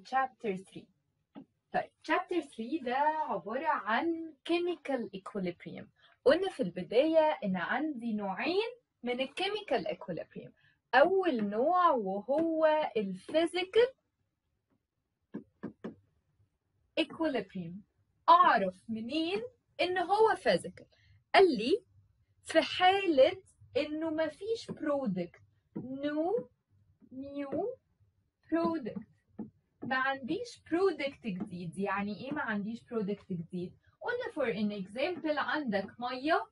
chapter 3 طيب chapter 3 ده عبارة عن chemical equilibrium قلنا في البداية إن عندي نوعين من ال chemical equilibrium أول نوع وهو ال physical equilibrium أعرف منين إن هو physical قال لي في حالة إنه مفيش product no new product ما عنديش product جديد يعني ايه ما عنديش product جديد قلنا for an example عندك ميه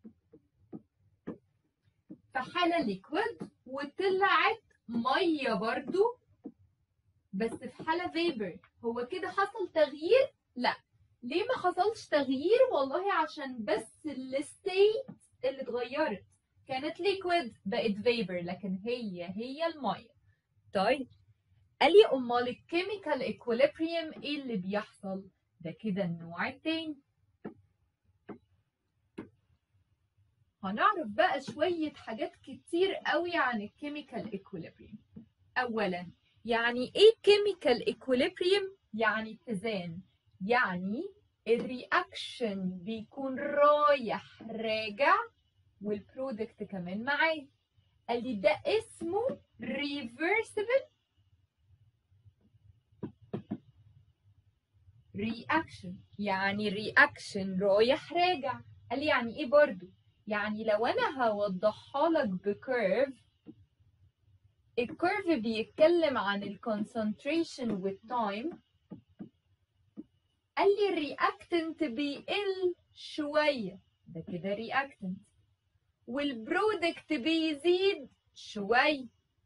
في حالة liquid وطلعت ميه برضو بس في حالة vapor هو كده حصل تغيير لا ليه ما حصلش تغيير والله عشان بس الستيت اللي اتغيرت كانت liquid بقت vapor لكن هي هي الميه طيب قال لي امال الكيميكال equilibrium ايه اللي بيحصل ده كده النوع التاني هنعرف بقى شوية حاجات كتير قوي عن الكيميكال equilibrium اولا يعني ايه chemical equilibrium يعني اتزان يعني الرياكشن بيكون رايح راجع والبرودكت كمان معاه قال لي ده اسمه reversible reaction يعني reaction رايح راجع قال لي يعني ايه برضو يعني لو انا هوضحها لك بكيرف الكيرف بيتكلم عن الكونسنتريشن والتايم قال لي الرياكتنت بيقل شويه ده كده رياكتنت والبرودكت بيزيد شويه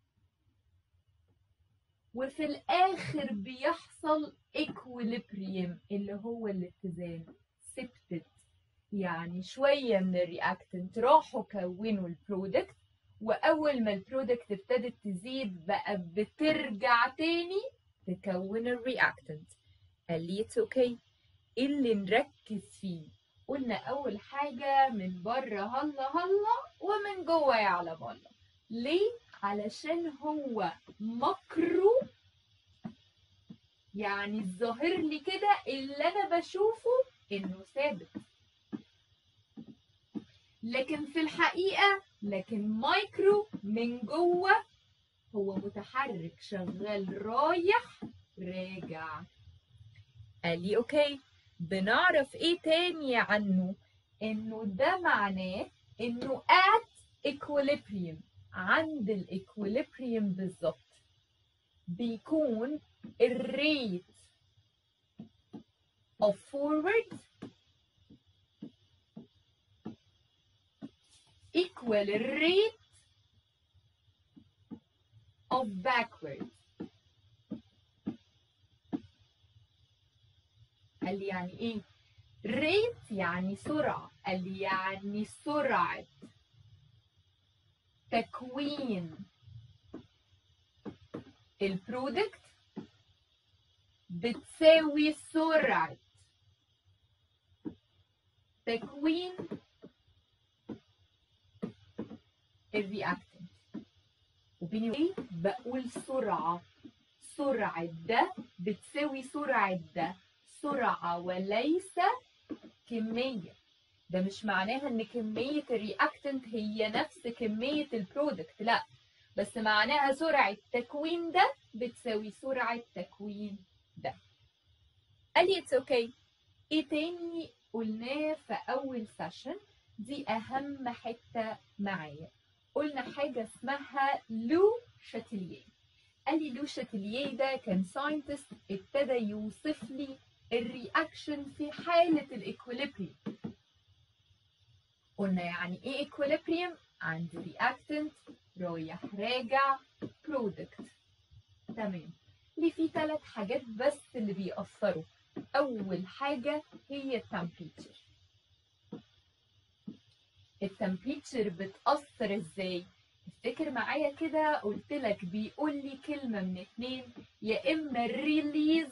وفي الاخر بيحصل equilibrium اللي هو الاتزان ثبتت يعني شويه من الرياكتنت راحوا كونوا البرودكت واول ما البرودكت ابتدت تزيد بقى بترجع تاني تكون الرياكتنت قال لي اتس اوكي ايه اللي نركز فيه قلنا اول حاجه من بره هلا هلا ومن جوه يعلم الله ليه علشان هو مكرو يعني الظاهر لي كده اللي انا بشوفه انه ثابت لكن في الحقيقه لكن مايكرو من جوه هو متحرك شغال رايح راجع قال لي اوكي بنعرف ايه تاني عنه انه ده معناه انه at equilibrium عند الايكوليبريم بالظبط بيكون الريت of forward equal الريت of backward قال لي يعني ايه ريت يعني سرعة قال لي يعني سرعة تكوين البرودكت بتساوي سرعة تكوين الرياكتنت وبيني وبين بقول سرعة سرعة ده بتساوي سرعة ده سرعة وليس كمية ده مش معناها ان كمية الرياكتنت هي نفس كمية البرودكت لا بس معناها سرعة تكوين ده بتساوي سرعة تكوين ده قال لي اتس اوكي okay. ايه تاني قلناه في اول سيشن دي اهم حتة معايا قلنا حاجة اسمها لو شاتيليه قال لي لو شاتيليه ده كان ساينتست ابتدى يوصف لي الرياكشن في حالة الايكوليبريم قلنا يعني ايه ايكوليبريم عندي رياكتنت رايح راجع برودكت تمام ليه في ثلاث حاجات بس اللي بيأثروا أول حاجة هي التمبريتشر التمبريتشر بتأثر ازاي؟ افتكر معايا كده قلت لك بيقول لي كلمة من اتنين يا إما ريليز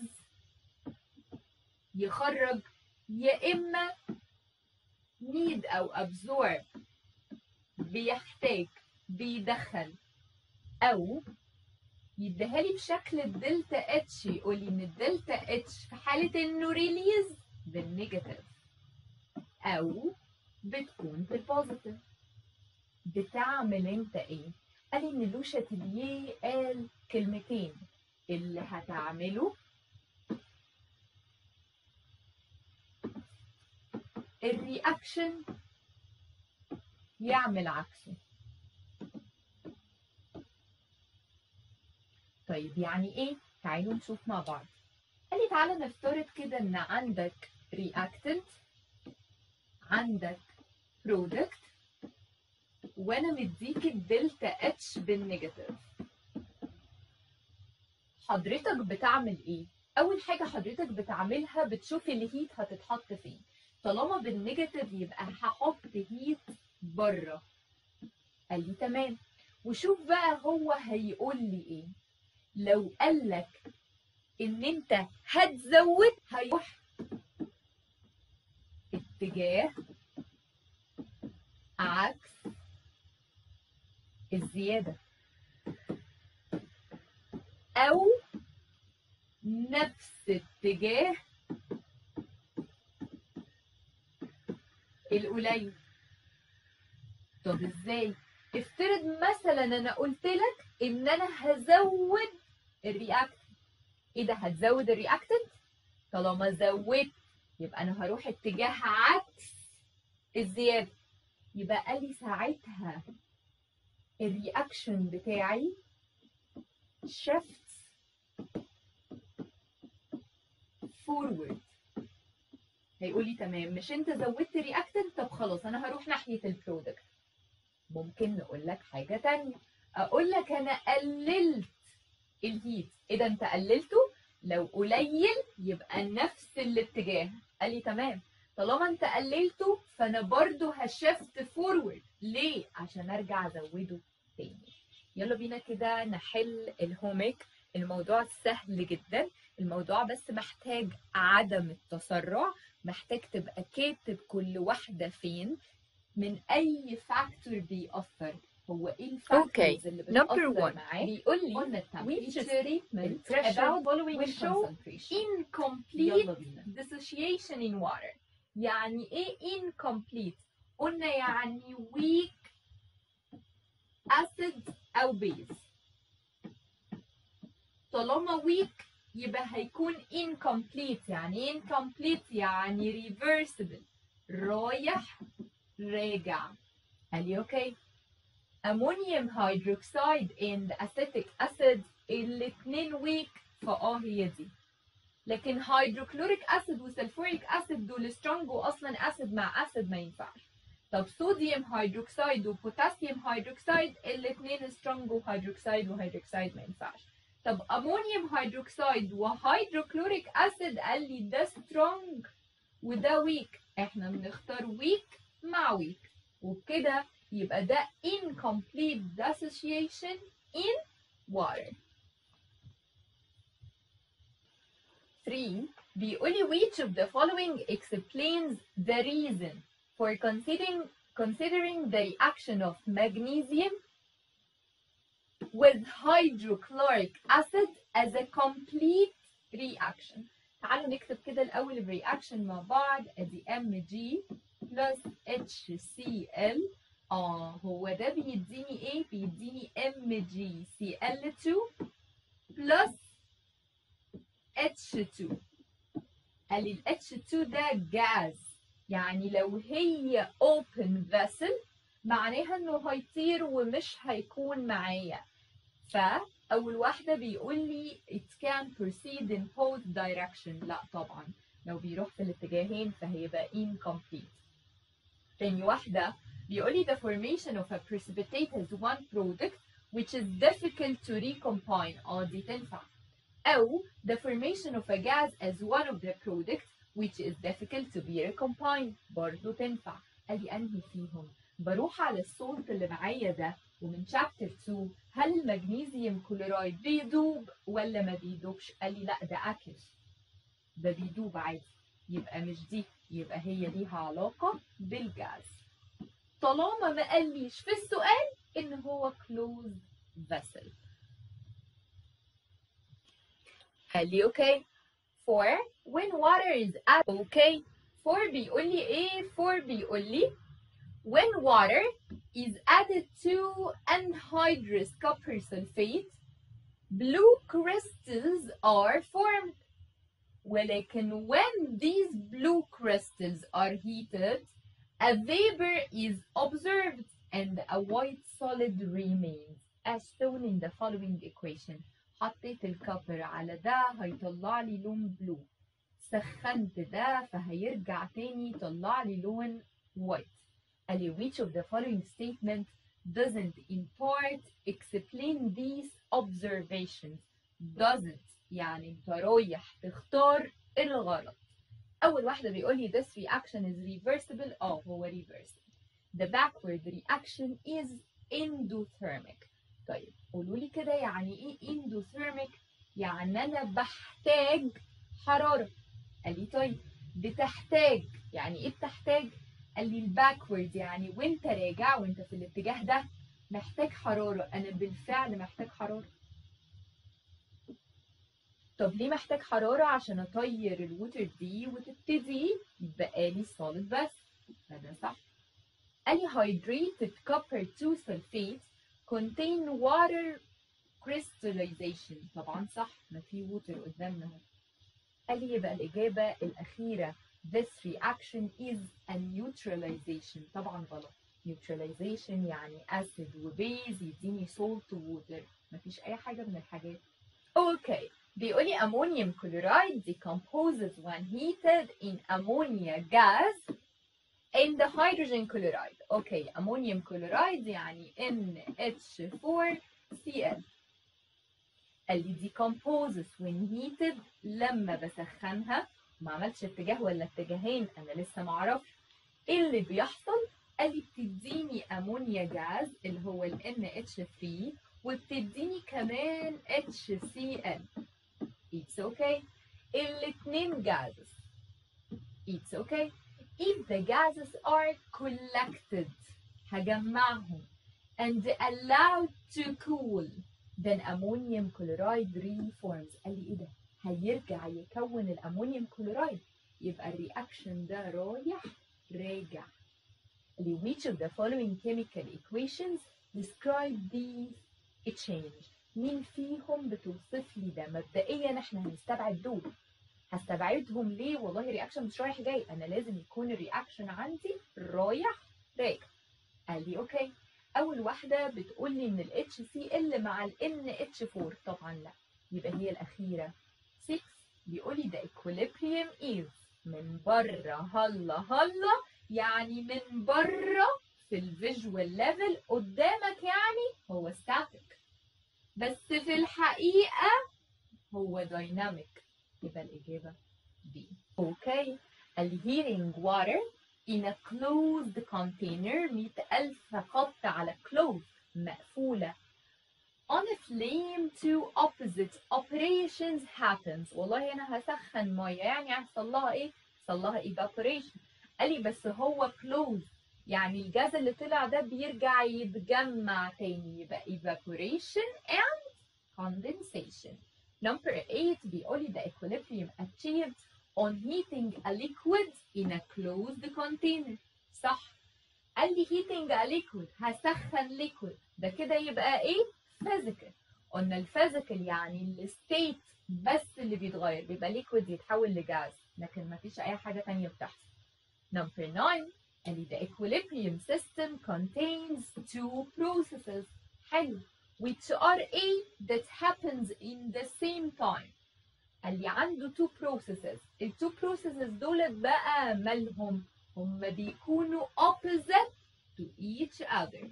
يخرج يا إما need أو absorb بيحتاج بيدخل أو يديها لي بشكل الدلتا اتش يقول لي ان الدلتا اتش في حاله انه ريليز بالنيجاتيف او بتكون بالبوزيتيف بتعمل انت ايه قال ان لو شاتيليه قال كلمتين اللي هتعمله الرياكشن يعمل عكسه طيب يعني ايه تعالوا نشوف مع بعض قال لي تعالى نفترض كده ان عندك reactant عندك product وانا مديك الدلتا اتش بالنيجاتيف حضرتك بتعمل ايه اول حاجه حضرتك بتعملها بتشوف الهيت هتتحط فين طالما بالنيجاتيف يبقى هحط هيت بره قال لي تمام وشوف بقى هو هيقول لي ايه لو قال لك ان انت هتزود هيروح اتجاه عكس الزيادة أو نفس اتجاه القليل طب ازاي افترض مثلا انا قلت لك ان انا هزود الرياكتنت ايه ده هتزود الرياكتنت طالما زودت يبقى انا هروح اتجاه عكس الزياده يبقى قال لي ساعتها الرياكشن بتاعي shifts forward هيقول لي تمام مش انت زودت رياكتنت طب خلاص انا هروح ناحيه البرودكت ممكن نقول لك حاجه تانية اقول لك انا قللت الهيت اذا انت قللته لو قليل يبقى نفس الاتجاه قال لي تمام طالما انت قللته فانا برضو هشفت فورورد ليه عشان ارجع ازوده تاني يلا بينا كده نحل الهوميك الموضوع سهل جدا الموضوع بس محتاج عدم التسرع محتاج تبقى كاتب كل واحدة فين من أي فاكتور بيأثر هو ايه الفاكتورز اللي Number بتأثر one. معاه بيقول لي قلنا which temperature statement pressure about following will show concentration incomplete يلا بينا dissociation in water يعني ايه incomplete قلنا يعني weak acid او base طالما weak يبقى هيكون incomplete يعني ايه incomplete يعني reversible رايح راجع قال لي اوكي ammonium hydroxide and acetic acid الاتنين weak فاه هي دي لكن هيدروكلوريك اسيد وسلفوريك اسيد دول سترونج واصلا اسيد مع اسيد ما ينفعش طب صوديوم هيدروكسيد وبوتاسيوم هيدروكسيد الاثنين سترونج وهيدروكسيد وهيدروكسيد ما ينفعش طب امونيوم هيدروكسيد وهيدروكلوريك اسيد قال لي ده سترونج وده ويك احنا بنختار ويك مع ويك وبكده يبقى ده incomplete dissociation in water 3 بيقول لي which of the following explains the reason for considering considering the reaction of magnesium with hydrochloric acid as a complete reaction تعالوا نكتب كده الأول الرياكشن مع بعض ادي Mg plus HCl اه هو ده بيديني ايه؟ بيديني MgCl2 plus H2 قال لي ال H2 ده جاز يعني لو هي open vessel معناها انه هيطير ومش هيكون معايا فأول واحدة بيقول لي it can proceed in both direction لا طبعا لو بيروح في الاتجاهين فهيبقى incomplete تاني واحدة بيقول لي the formation of a precipitate has one product which is difficult to recombine اه دي تنفع أو the formation of a gas as one of the products which is difficult to be recombined برضه تنفع قال لي أنهي فيهم بروح على الصوت اللي معايا ده ومن شابتر 2 هل المغنيسيوم كلورايد بيدوب ولا ما بيدوبش قال لي لا ده أكل ده بيدوب عادي يبقى مش دي يبقى هي ليها علاقة بالجاز طالما ما قاليش في السؤال إن هو closed vessel قال لي okay four when water is added okay four بيقول لي ايه four بيقول لي when water is added to anhydrous copper sulfate blue crystals are formed ولكن when these blue crystals are heated a vapor is observed and a white solid remains as shown in the following equation حطيت الكبر على ده هيطلع لي لون بلو سخنت ده فهيرجع تاني يطلع لي لون white قال لي which of the following statement doesn't in part explain these observations doesn't يعني انت رايح تختار الغلط اول واحده بيقول لي this reaction is reversible اه هو reversible the backward reaction is endothermic طيب قولوا لي كده يعني ايه endothermic يعني انا بحتاج حراره قال لي طيب بتحتاج يعني ايه بتحتاج قال لي الباكورد يعني وانت راجع وانت في الاتجاه ده محتاج حراره انا بالفعل محتاج حراره طب ليه محتاج حراره عشان اطير الووتر دي وتبتدي يبقى لي solid بس فده صح قال لي hydrated copper 2 sulfate contain water crystallization طبعا صح ما في ووتر قدامنا اهو قال لي يبقى الإجابة الأخيرة this reaction is a neutralization طبعا غلط neutralization يعني acid وبيز يديني salt ووتر مفيش أي حاجة من الحاجات اوكي بيقولي ammonium chloride decomposes when heated in ammonia gas in the hydrogen chloride اوكي ammonium chloride يعني NH4Cl قال لي decomposes when heated لما بسخنها ما عملتش اتجاه ولا اتجاهين انا لسه ما اعرفش ايه اللي بيحصل قال لي بتديني امونيا جاز اللي هو ال NH3 وبتديني كمان HCl it's okay الاتنين gases it's okay if the gases are collected هجمعهم and allowed to cool then ammonium chloride reforms قال لي ايه ده هيرجع يكون الامونيوم كلورايد يبقى الرياكشن ده رايح راجع قال لي which of the following chemical equations describe these change مين فيهم بتوصف لي ده مبدئيا احنا هنستبعد دول هستبعدهم ليه والله الرياكشن مش رايح جاي انا لازم يكون الرياكشن عندي رايح راجع قال لي اوكي اول واحده بتقول لي ان ال HCl مع ال NH4 طبعا لا يبقى هي الاخيره 6 بيقول لي ده equilibrium is من بره هلا هلا يعني من بره في الفيجوال ليفل قدامك يعني هو static بس في الحقيقه هو dynamic يبقى الاجابه B اوكي ال heating water in a closed container 100000 خط على closed مقفولة on a flame two opposite operations happens والله أنا هسخن مية يعني هيحصل لها إيه؟ هيحصل لها evaporation قال لي بس هو closed يعني الجاز اللي طلع ده بيرجع يتجمع تاني يبقى evaporation and condensation number 8 بيقول لي the equilibrium achieved on heating a liquid in a closed container صح قال لي heating a liquid هسخن liquid ده كده يبقى ايه physical قلنا الفيزيكال يعني الستيت بس اللي بيتغير بيبقى liquid يتحول لجاز لكن مفيش اي حاجة تانية بتحصل number 9 قال لي the equilibrium system contains two processes حلو which are a that happens in the same time قال لي عنده two processes ال two processes دولت بقى مالهم هم بيكونوا opposite to each other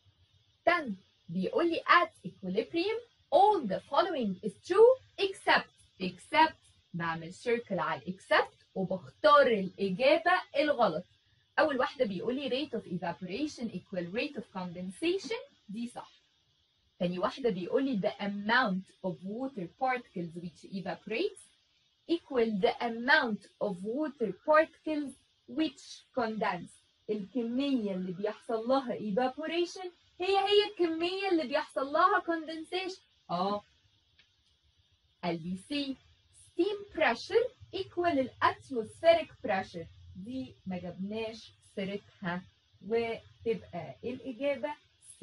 10 بيقول لي at equilibrium all the following is true except except بعمل circle على except وبختار الإجابة الغلط أول واحدة بيقول لي rate of evaporation equal rate of condensation دي صح تاني واحدة بيقول لي the amount of water particles which evaporates equal the amount of water particles which condense الكمية اللي بيحصل لها evaporation هي هي الكمية اللي بيحصل لها condensation اه قال لي C steam pressure equal الاتموسفيريك pressure دي ما جبناش سيرتها وتبقى الإجابة C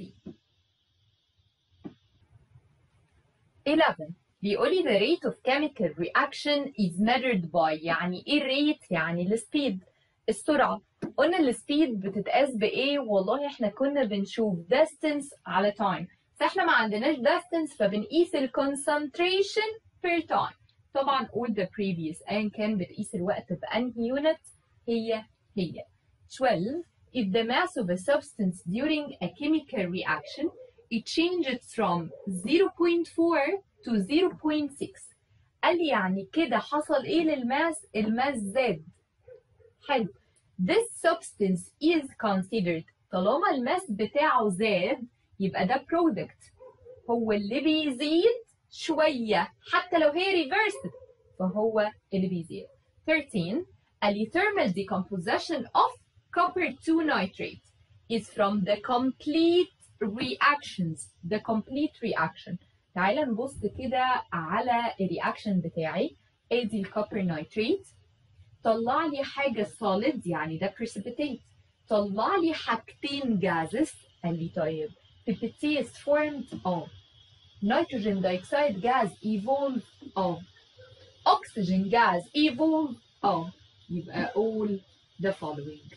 11 بيقول لي the rate of chemical reaction is measured by يعني ايه الريت يعني السبيد السرعة قلنا السبيد بتتقاس بايه والله احنا كنا بنشوف distance على time فاحنا ما عندناش distance فبنقيس ال concentration per time طبعا all the previous ايا كان بتقيس الوقت بأنهي unit هي هي 12 if the mass of a substance during a chemical reaction it changes from 0.4 to 0.6 قال لي يعني كده حصل ايه للماس الماس زاد حلو this substance is considered طالما الماس بتاعه زاد يبقى ده product هو اللي بيزيد شوية حتى لو هي reversed فهو اللي بيزيد 13 قال لي thermal decomposition of copper 2 nitrate is from the complete reactions the complete reaction تعالى نبص كده على الرياكشن بتاعي ادي الكوبر نايتريت طلع لي حاجه solid يعني ده precipitate طلع لي حاجتين gases قال لي طيب PPT is formed اه nitrogen dioxide gas evolve اه oxygen gas evolve اه يبقى all the following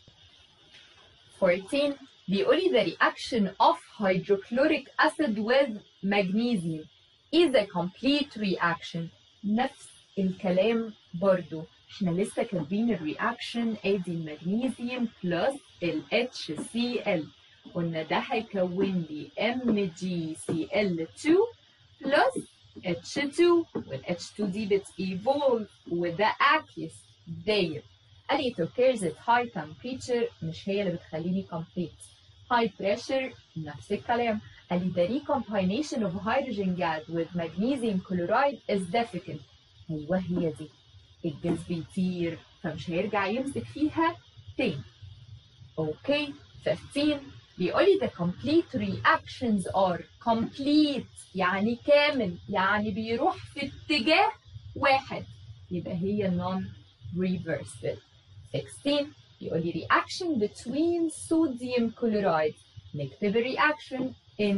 14 بيقول لي the reaction of hydrochloric acid with magnesium is a complete reaction نفس الكلام برضو احنا لسه كاتبين الرياكشن ادي المغنيسيوم بلس ال HCl قلنا ده هيكون لي MgCl2 بلس H2 وال H2 دي بتيفولف وده aqueous داير قال لي it occurs at high temperature مش هي اللي بتخليني complete high pressure نفس الكلام قال لي the recombination of hydrogen gas with magnesium chloride is difficult ايوه هي دي الجاز بيطير فمش هيرجع يمسك فيها تاني اوكي 15 بيقول لي the complete reactions are complete يعني كامل يعني بيروح في اتجاه واحد يبقى هي non reversible 16 يقول لي reaction between sodium chloride نكتب الرياكشن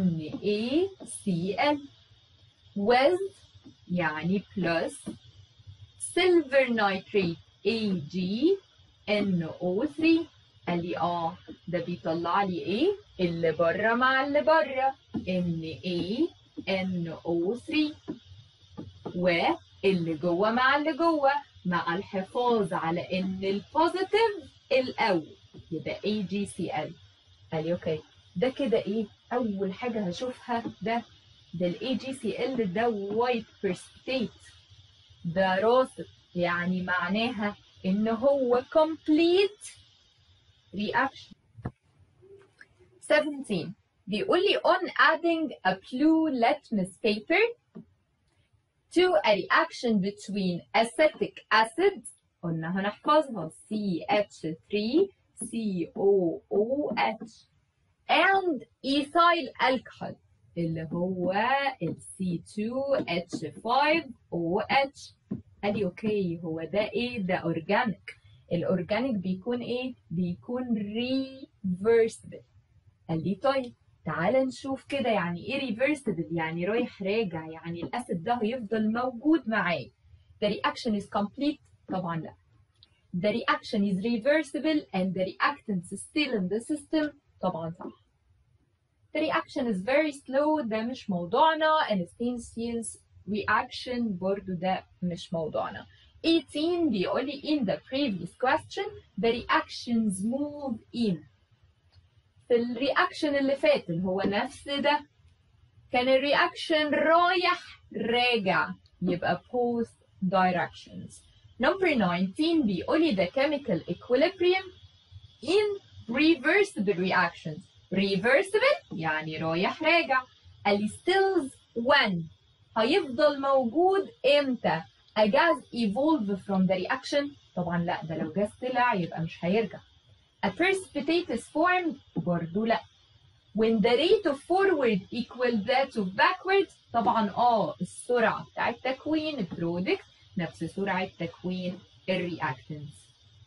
NaCl with يعني plus silver nitrate Ag NO3 قال لي اه ده بيطلع لي ايه اللي بره مع اللي بره NaNO3 واللي جوه مع اللي جوه مع الحفاظ على ان البوزيتيف الاول يبقى AgCl قال لي اوكي ده كده ايه اول حاجه هشوفها ده ده الاي جي سي ال ده وايت precipitate ده راصد يعني معناها ان هو complete reaction 17 بيقول لي on adding a blue litmus paper to a reaction between acetic acid قلنا هنحفظها CH3 COOH and ethyl alcohol اللي هو ال C2H5OH قال لي اوكي هو ده ايه ده اورجانيك الاورجانيك بيكون ايه بيكون reversible قال لي طيب تعال نشوف كده يعني ايه reversible يعني رايح راجع يعني الاسيد ده هيفضل موجود معايا the reaction is complete طبعا لا the reaction is reversible and the reactants is still in the system طبعا صح The reaction is very slow ده مش موضوعنا and Stein's reaction برضو ده مش موضوعنا 18 بيقول لي in the previous question the reactions move in في الرياكشن اللي فات اللي هو نفس ده كان الرياكشن رايح راجع يبقى both directions number 19 بيقول لي the chemical equilibrium in reversible reactions reversible يعني رايح راجع قال لي stills when هيفضل موجود امتى a gas evolve from the reaction طبعا لا ده لو جاز طلع يبقى مش هيرجع a precipitate is formed برضو لا when the rate of forward equal that of backward طبعا اه السرعة بتاعت تكوين البرودكت نفس سرعة تكوين الرياكتنس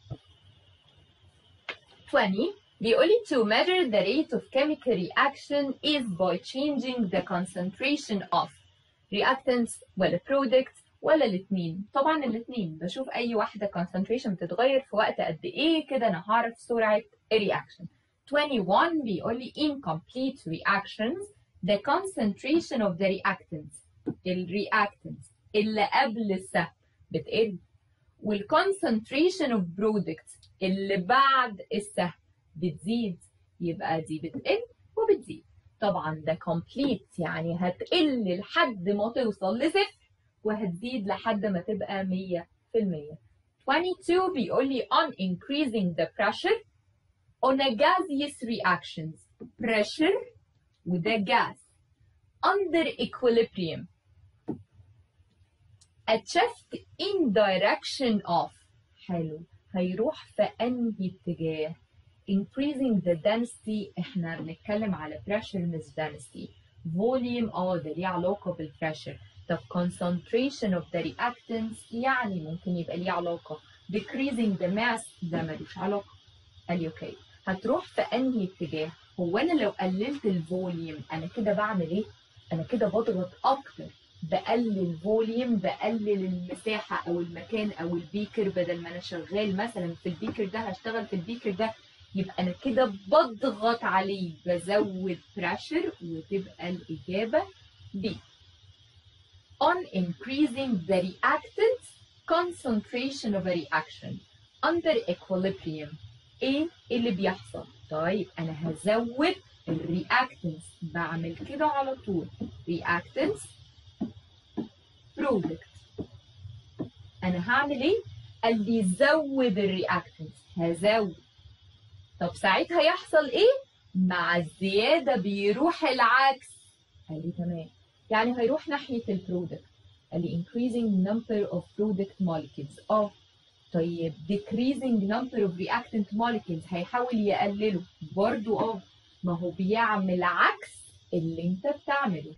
20 بيقول لي to measure the rate of chemical reaction is by changing the concentration of reactants ولا product ولا الاثنين طبعا الاثنين بشوف اي واحدة concentration بتتغير في وقت قد ايه كده انا هعرف سرعة الرياكشن 21 بيقول لي in complete reactions the concentration of the reactants الرياكتنس اللي قبل السهم بتقل والconcentration of product اللي بعد السهم بتزيد يبقى دي بتقل وبتزيد طبعا ده complete يعني هتقل لحد ما توصل لصفر وهتزيد لحد ما تبقى 100% 22 بيقول لي on increasing the pressure on a gaseous reactions pressure وده gas under equilibrium a shift in direction of حلو هيروح في انهي اتجاه increasing the density احنا بنتكلم على pressure مش density volume اه ده ليه علاقة بالpressure طب concentration of the reactants يعني ممكن يبقى ليه علاقة decreasing the mass ده ملوش علاقة قال لي اوكي هتروح في انهي اتجاه هو انا لو قللت الفوليوم انا كده بعمل ايه انا كده بضغط اكتر بقلل فوليوم بقلل المساحة أو المكان أو البيكر بدل ما أنا شغال مثلا في البيكر ده هشتغل في البيكر ده يبقى أنا كده بضغط عليه بزود بريشر وتبقى الإجابة B. On increasing the reactant concentration of a reaction under equilibrium إيه اللي بيحصل؟ طيب أنا هزود الرياكتنس بعمل كده على طول reactants برودكت انا هعمل ايه قال لي زود الرياكتنس هزود طب ساعتها يحصل ايه مع الزياده بيروح العكس قال لي تمام يعني هيروح ناحيه البرودكت قال لي increasing number of product molecules اه طيب decreasing number of reactant molecules هيحاول يقلله برضو اه ما هو بيعمل عكس اللي انت بتعمله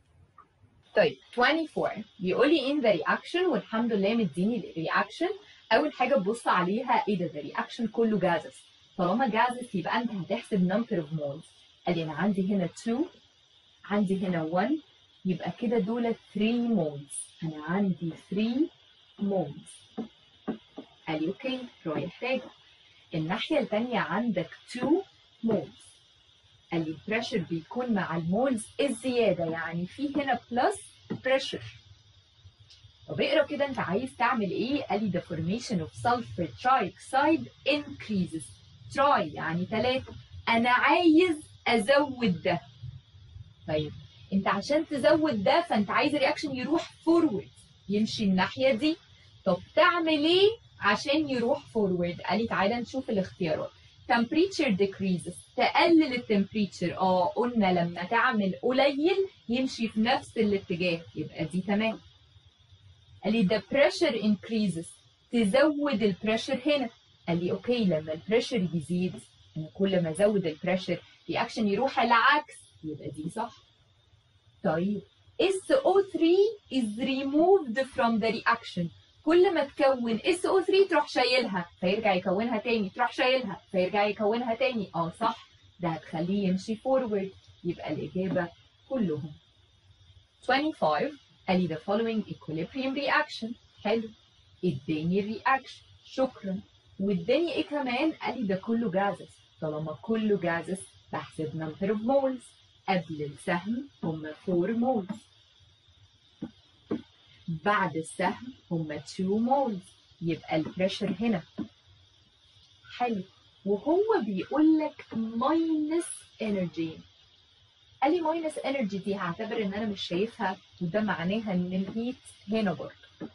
طيب 24 بيقول لي in the reaction والحمد لله مديني الرياكشن اول حاجه تبص عليها ايه ده ده رياكشن كله جازز طالما جازز يبقى انت هتحسب number of moles قال لي انا عندي هنا 2 عندي هنا 1 يبقى كده دول 3 moles انا عندي 3 moles قال لي اوكي رايح راجع الناحيه الثانيه عندك 2 moles قال لي البريشر بيكون مع المولز الزياده يعني في هنا بلس بريشر طب اقرا كده انت عايز تعمل ايه؟ قال لي the formation of sulfur trioxide increases try يعني ثلاثة انا عايز ازود ده طيب انت عشان تزود ده فانت عايز الرياكشن يروح فورورد يمشي الناحيه دي طب تعمل ايه عشان يروح فورورد؟ قال لي تعالى نشوف الاختيارات temperature decreases تقلل التمبريتشر اه قلنا لما تعمل قليل يمشي في نفس الاتجاه يبقى دي تمام قال لي the pressure increases تزود البريشر هنا قال لي اوكي لما البريشر يزيد انا كل ما ازود البريشر رياكشن يروح العكس يبقى دي صح طيب SO3 is removed from the reaction كل ما تكون SO3 تروح شايلها فيرجع يكونها تاني تروح شايلها فيرجع يكونها تاني اه صح ده هتخليه يمشي فورورد يبقى الإجابة كلهم 25 قال لي the following equilibrium reaction حلو اداني الرياكشن شكرا واداني ايه كمان قال لي ده كله جازز طالما كله جازز بحسب number of moles قبل السهم هم 4 moles بعد السهم هم 2 مولز يبقى البريشر هنا حلو وهو بيقول لك ماينس انرجي قال لي ماينس انرجي دي هعتبر ان انا مش شايفها وده معناها ان الهيت هنا برضه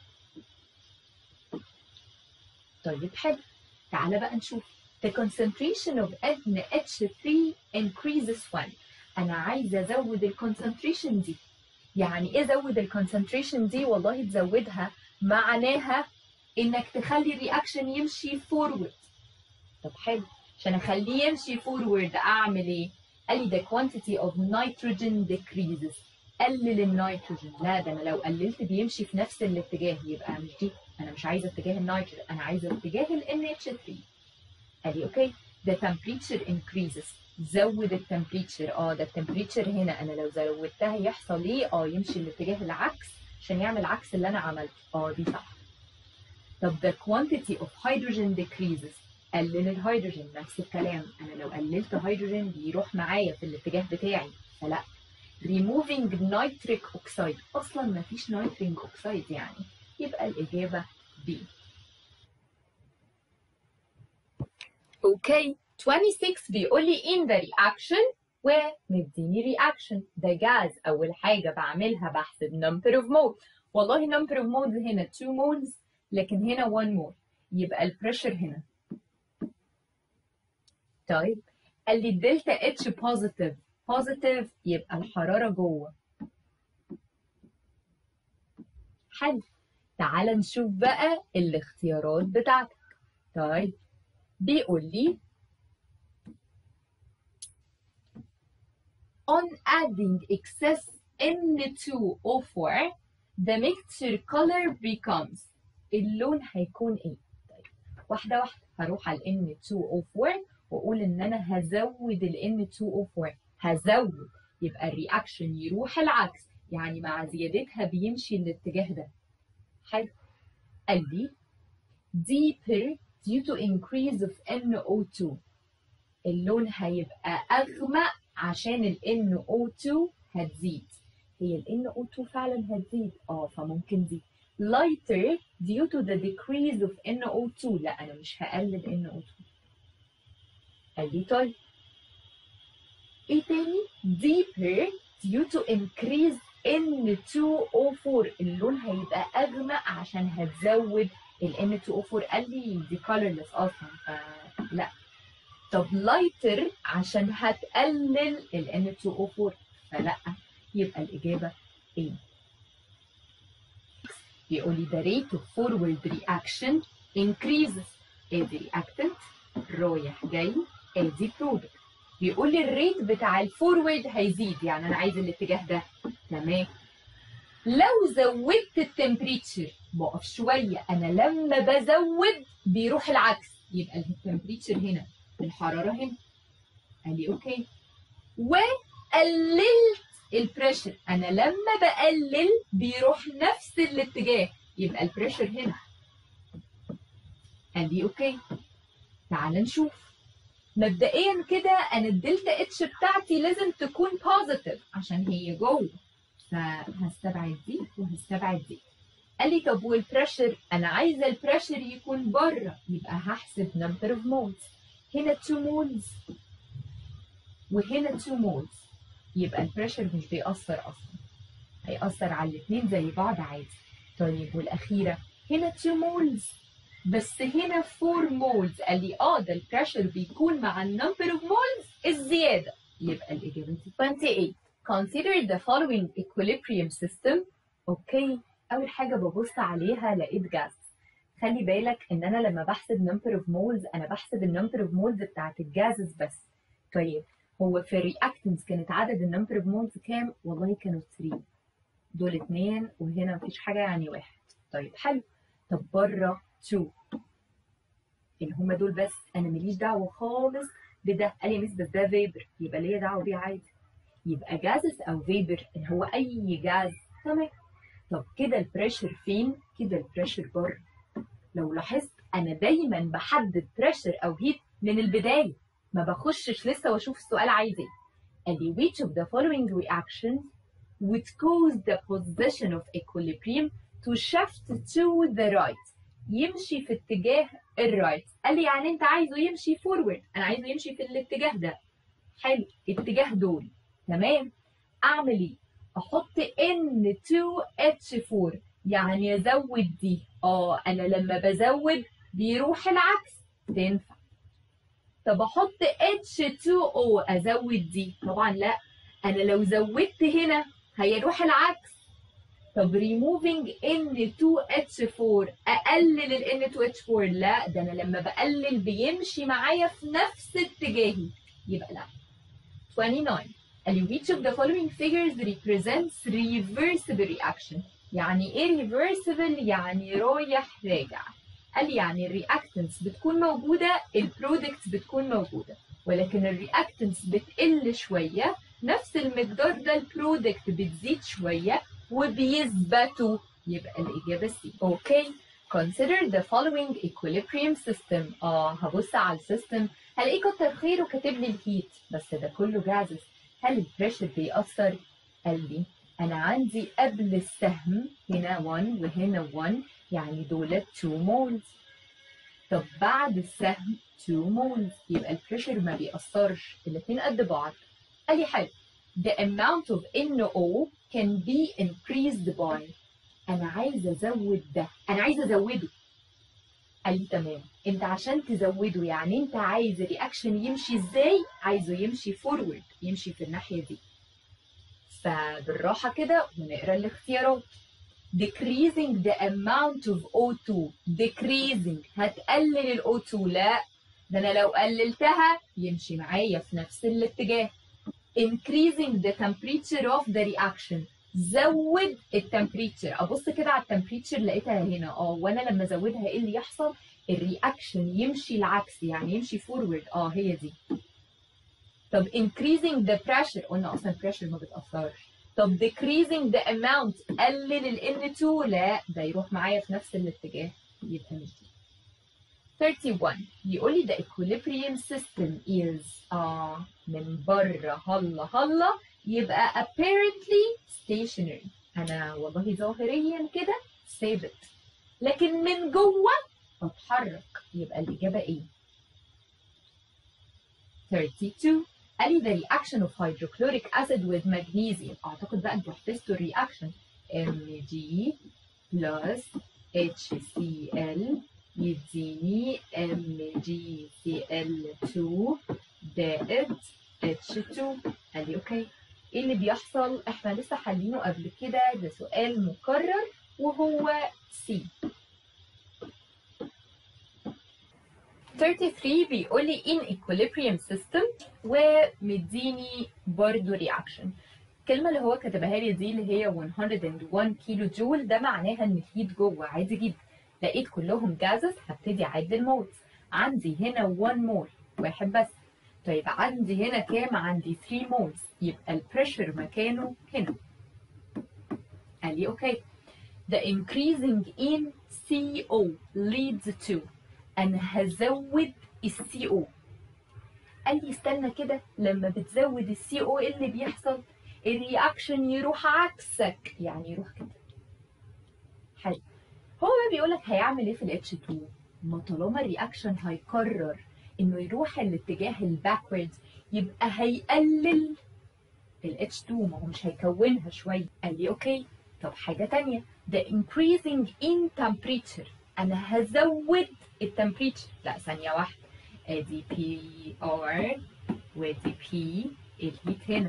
طيب حلو تعالى بقى نشوف the concentration of NH3 increases when انا عايزه ازود الكونسنتريشن دي يعني ايه زود الكونسنتريشن دي والله تزودها معناها انك تخلي الرياكشن يمشي فورورد طب حلو عشان اخليه يمشي فورورد اعمل ايه قال لي the quantity of nitrogen decreases قلل النيتروجين لا ده انا لو قللت بيمشي في نفس الاتجاه يبقى مش دي انا مش عايزه اتجاه النيتروجين انا عايزه اتجاه ال NH3 قال لي اوكي the temperature increases زود التمبريتشر اه ده التمبريتشر هنا انا لو زودتها يحصل ايه اه يمشي الاتجاه العكس عشان يعمل عكس اللي انا عملته اه دي صح طب the quantity of hydrogen decreases قلل الهيدروجين نفس الكلام انا لو قللت هيدروجين بيروح معايا في الاتجاه بتاعي فلا removing nitric oxide اصلا ما فيش nitric oxide يعني يبقى الاجابه B اوكي 26 بيقول لي in the reaction ومديني reaction ده جاز اول حاجه بعملها بحسب number of moles والله number of moles هنا 2 moles لكن هنا 1 mole يبقى البريشر هنا طيب قال لي الدلتا اتش بوزيتيف بوزيتيف يبقى الحراره جوه حلو تعال نشوف بقى الاختيارات بتاعتك طيب بيقول لي on adding excess N2O4 the mixture color becomes اللون هيكون ايه طيب واحده واحده هروح على N2O4 واقول ان انا هزود ال N2O4 هزود يبقى الرياكشن يروح العكس يعني مع زيادتها بيمشي الاتجاه ده حلو قال لي deeper due to increase of NO2 اللون هيبقى أغمق عشان ال NO2 هتزيد هي ال NO2 فعلا هتزيد اه فممكن دي lighter due to the decrease of NO2 لا أنا مش هقلل NO2 قال لي طيب ايه تاني deeper due to increase N2O4 اللون هيبقى أغمق عشان هتزود ال N2O4 قال لي دي colorless أصلا فلا طب lighter عشان هتقلل ال N2O4 فلا يبقى الإجابة A بيقول لي the rate of forward reaction increases ادي reactant رايح جاي ادي product بيقول لي الريت بتاع الفورورد هيزيد يعني انا عايز الاتجاه ده تمام لو زودت التمبريتشر بقف شويه انا لما بزود بيروح العكس يبقى التمبريتشر هنا الحراره هنا قال لي اوكي وقللت البريشر انا لما بقلل بيروح نفس الاتجاه يبقى البريشر هنا قال لي اوكي تعال نشوف مبدئيا كده انا الدلتا اتش بتاعتي لازم تكون بوزيتيف عشان هي جوه فهستبعد دي وهستبعد دي قال لي طب والبريشر انا عايزه البريشر يكون بره يبقى هحسب نمبر اوف مولز هنا 2 مولز وهنا 2 مولز يبقى البريشر مش بيأثر اصلا هيأثر على الاثنين زي بعض عادي طيب والاخيره هنا 2 مولز بس هنا 4 مولز قال لي اه ده البريشر بيكون مع النمبر اوف مولز الزياده يبقى الاجابه 28 consider the following equilibrium system اوكي اول حاجه ببص عليها لقيت جاز خلي بالك ان انا لما بحسب نمبر اوف مولز انا بحسب النمبر اوف مولز بتاعت الجازز بس طيب هو في الرياكتنس كانت عدد النمبر اوف مولز كام والله كانوا 3 دول اتنين وهنا مفيش حاجه يعني واحد طيب حلو طب بره 2 اللي هما دول بس انا ماليش دعوه خالص بده قال لي مس بس ده فيبر يبقى ليا دعوه بيه عادي يبقى جازس او فيبر اللي هو اي جاز تمام طب كده البريشر فين كده البريشر بره لو لاحظت انا دايما بحدد بريشر او هيت من البدايه ما بخشش لسه واشوف السؤال عايز ايه قال لي which of the following reactions would cause the position of equilibrium to shift to the right يمشي في اتجاه الرايت قال لي يعني انت عايزه يمشي فورورد انا عايزه يمشي في الاتجاه ده حلو اتجاه دول تمام اعمل ايه احط N2H4 يعني ازود دي اه انا لما بزود بيروح العكس تنفع طب احط H2O ازود دي طبعا لا انا لو زودت هنا هيروح العكس طب removing N2H4 اقلل ال N2H4 لا ده انا لما بقلل بيمشي معايا في نفس اتجاهي يبقى لا 29 قال لي which of the following figures represents reversible reaction يعني ايه reversible يعني رايح راجع قال لي يعني الرياكتنس بتكون موجودة البرودكت بتكون موجودة ولكن الرياكتنس بتقل شوية نفس المقدار ده البرودكت بتزيد شوية وبيثبتوا يبقى الإجابة سي أوكي consider the following equilibrium system اه هبص على السيستم هلاقيه كتر خيره كاتب لي الهيت بس ده كله جازز هل البريشر بيأثر؟ قال لي أنا عندي قبل السهم هنا 1 وهنا 1 يعني دولت 2 مولز طب بعد السهم 2 مولز يبقى البريشر ما بيأثرش الاتنين قد بعض قال لي حلو the amount of NO can be increased by أنا عايزة أزود ده أنا عايزة أزوده قال لي تمام انت عشان تزوده يعني انت عايز الرياكشن يمشي ازاي عايزه يمشي فورورد يمشي في الناحيه دي فبالراحه كده ونقرا الاختيارات decreasing the amount of O2 decreasing هتقلل ال O2 لا ده انا لو قللتها يمشي معايا في نفس الاتجاه increasing the temperature of the reaction زود التمبريتشر ابص كده على التمبريتشر لقيتها هنا اه وانا لما ازودها ايه اللي يحصل الرياكشن يمشي العكس يعني يمشي فورورد اه هي دي طب increasing the pressure قلنا اصلا pressure ما بتاثرش طب decreasing the amount قلل ال N2 لا ده يروح معايا في نفس الاتجاه يبقى مش دي 31 يقول لي the equilibrium system is اه من بره هلا هلا يبقى apparently stationary انا والله ظاهريا كده ثابت لكن من جوه بتحرك يبقى الاجابه ايه 32 قال لي the reaction of hydrochloric acid with magnesium اعتقد بقى انتوا حفظتوا الرياكشن Mg plus HCl يديني MgCl2 زائد H2 قال لي اوكي ايه اللي بيحصل احنا لسه حالينه قبل كده ده سؤال مكرر وهو سي 33 بيقول لي in equilibrium system ومديني برضه reaction الكلمة اللي هو كتبها لي دي اللي هي 101 كيلو جول ده معناها ان الهيت جوه عادي جدا لقيت كلهم جازز هبتدي اعد المولز عندي هنا 1 مول واحد بس طيب عندي هنا كام عندي 3 مولز يبقى البريشر مكانه هنا قال لي اوكي the increasing in CO leads to انا هزود السي او قال لي استنى كده لما بتزود السي او ايه اللي بيحصل الرياكشن يروح عكسك يعني يروح كده حلو هو بقى بيقول لك هيعمل ايه في الاتش 2 ما طالما الرياكشن هيقرر انه يروح الاتجاه الباكورد يبقى هيقلل ال H2 ما هو مش هيكونها شويه قال لي اوكي طب حاجه تانية the increasing in temperature انا هزود التمبريتشر لا ثانيه واحده ادي بي ار وادي بي الهيت هنا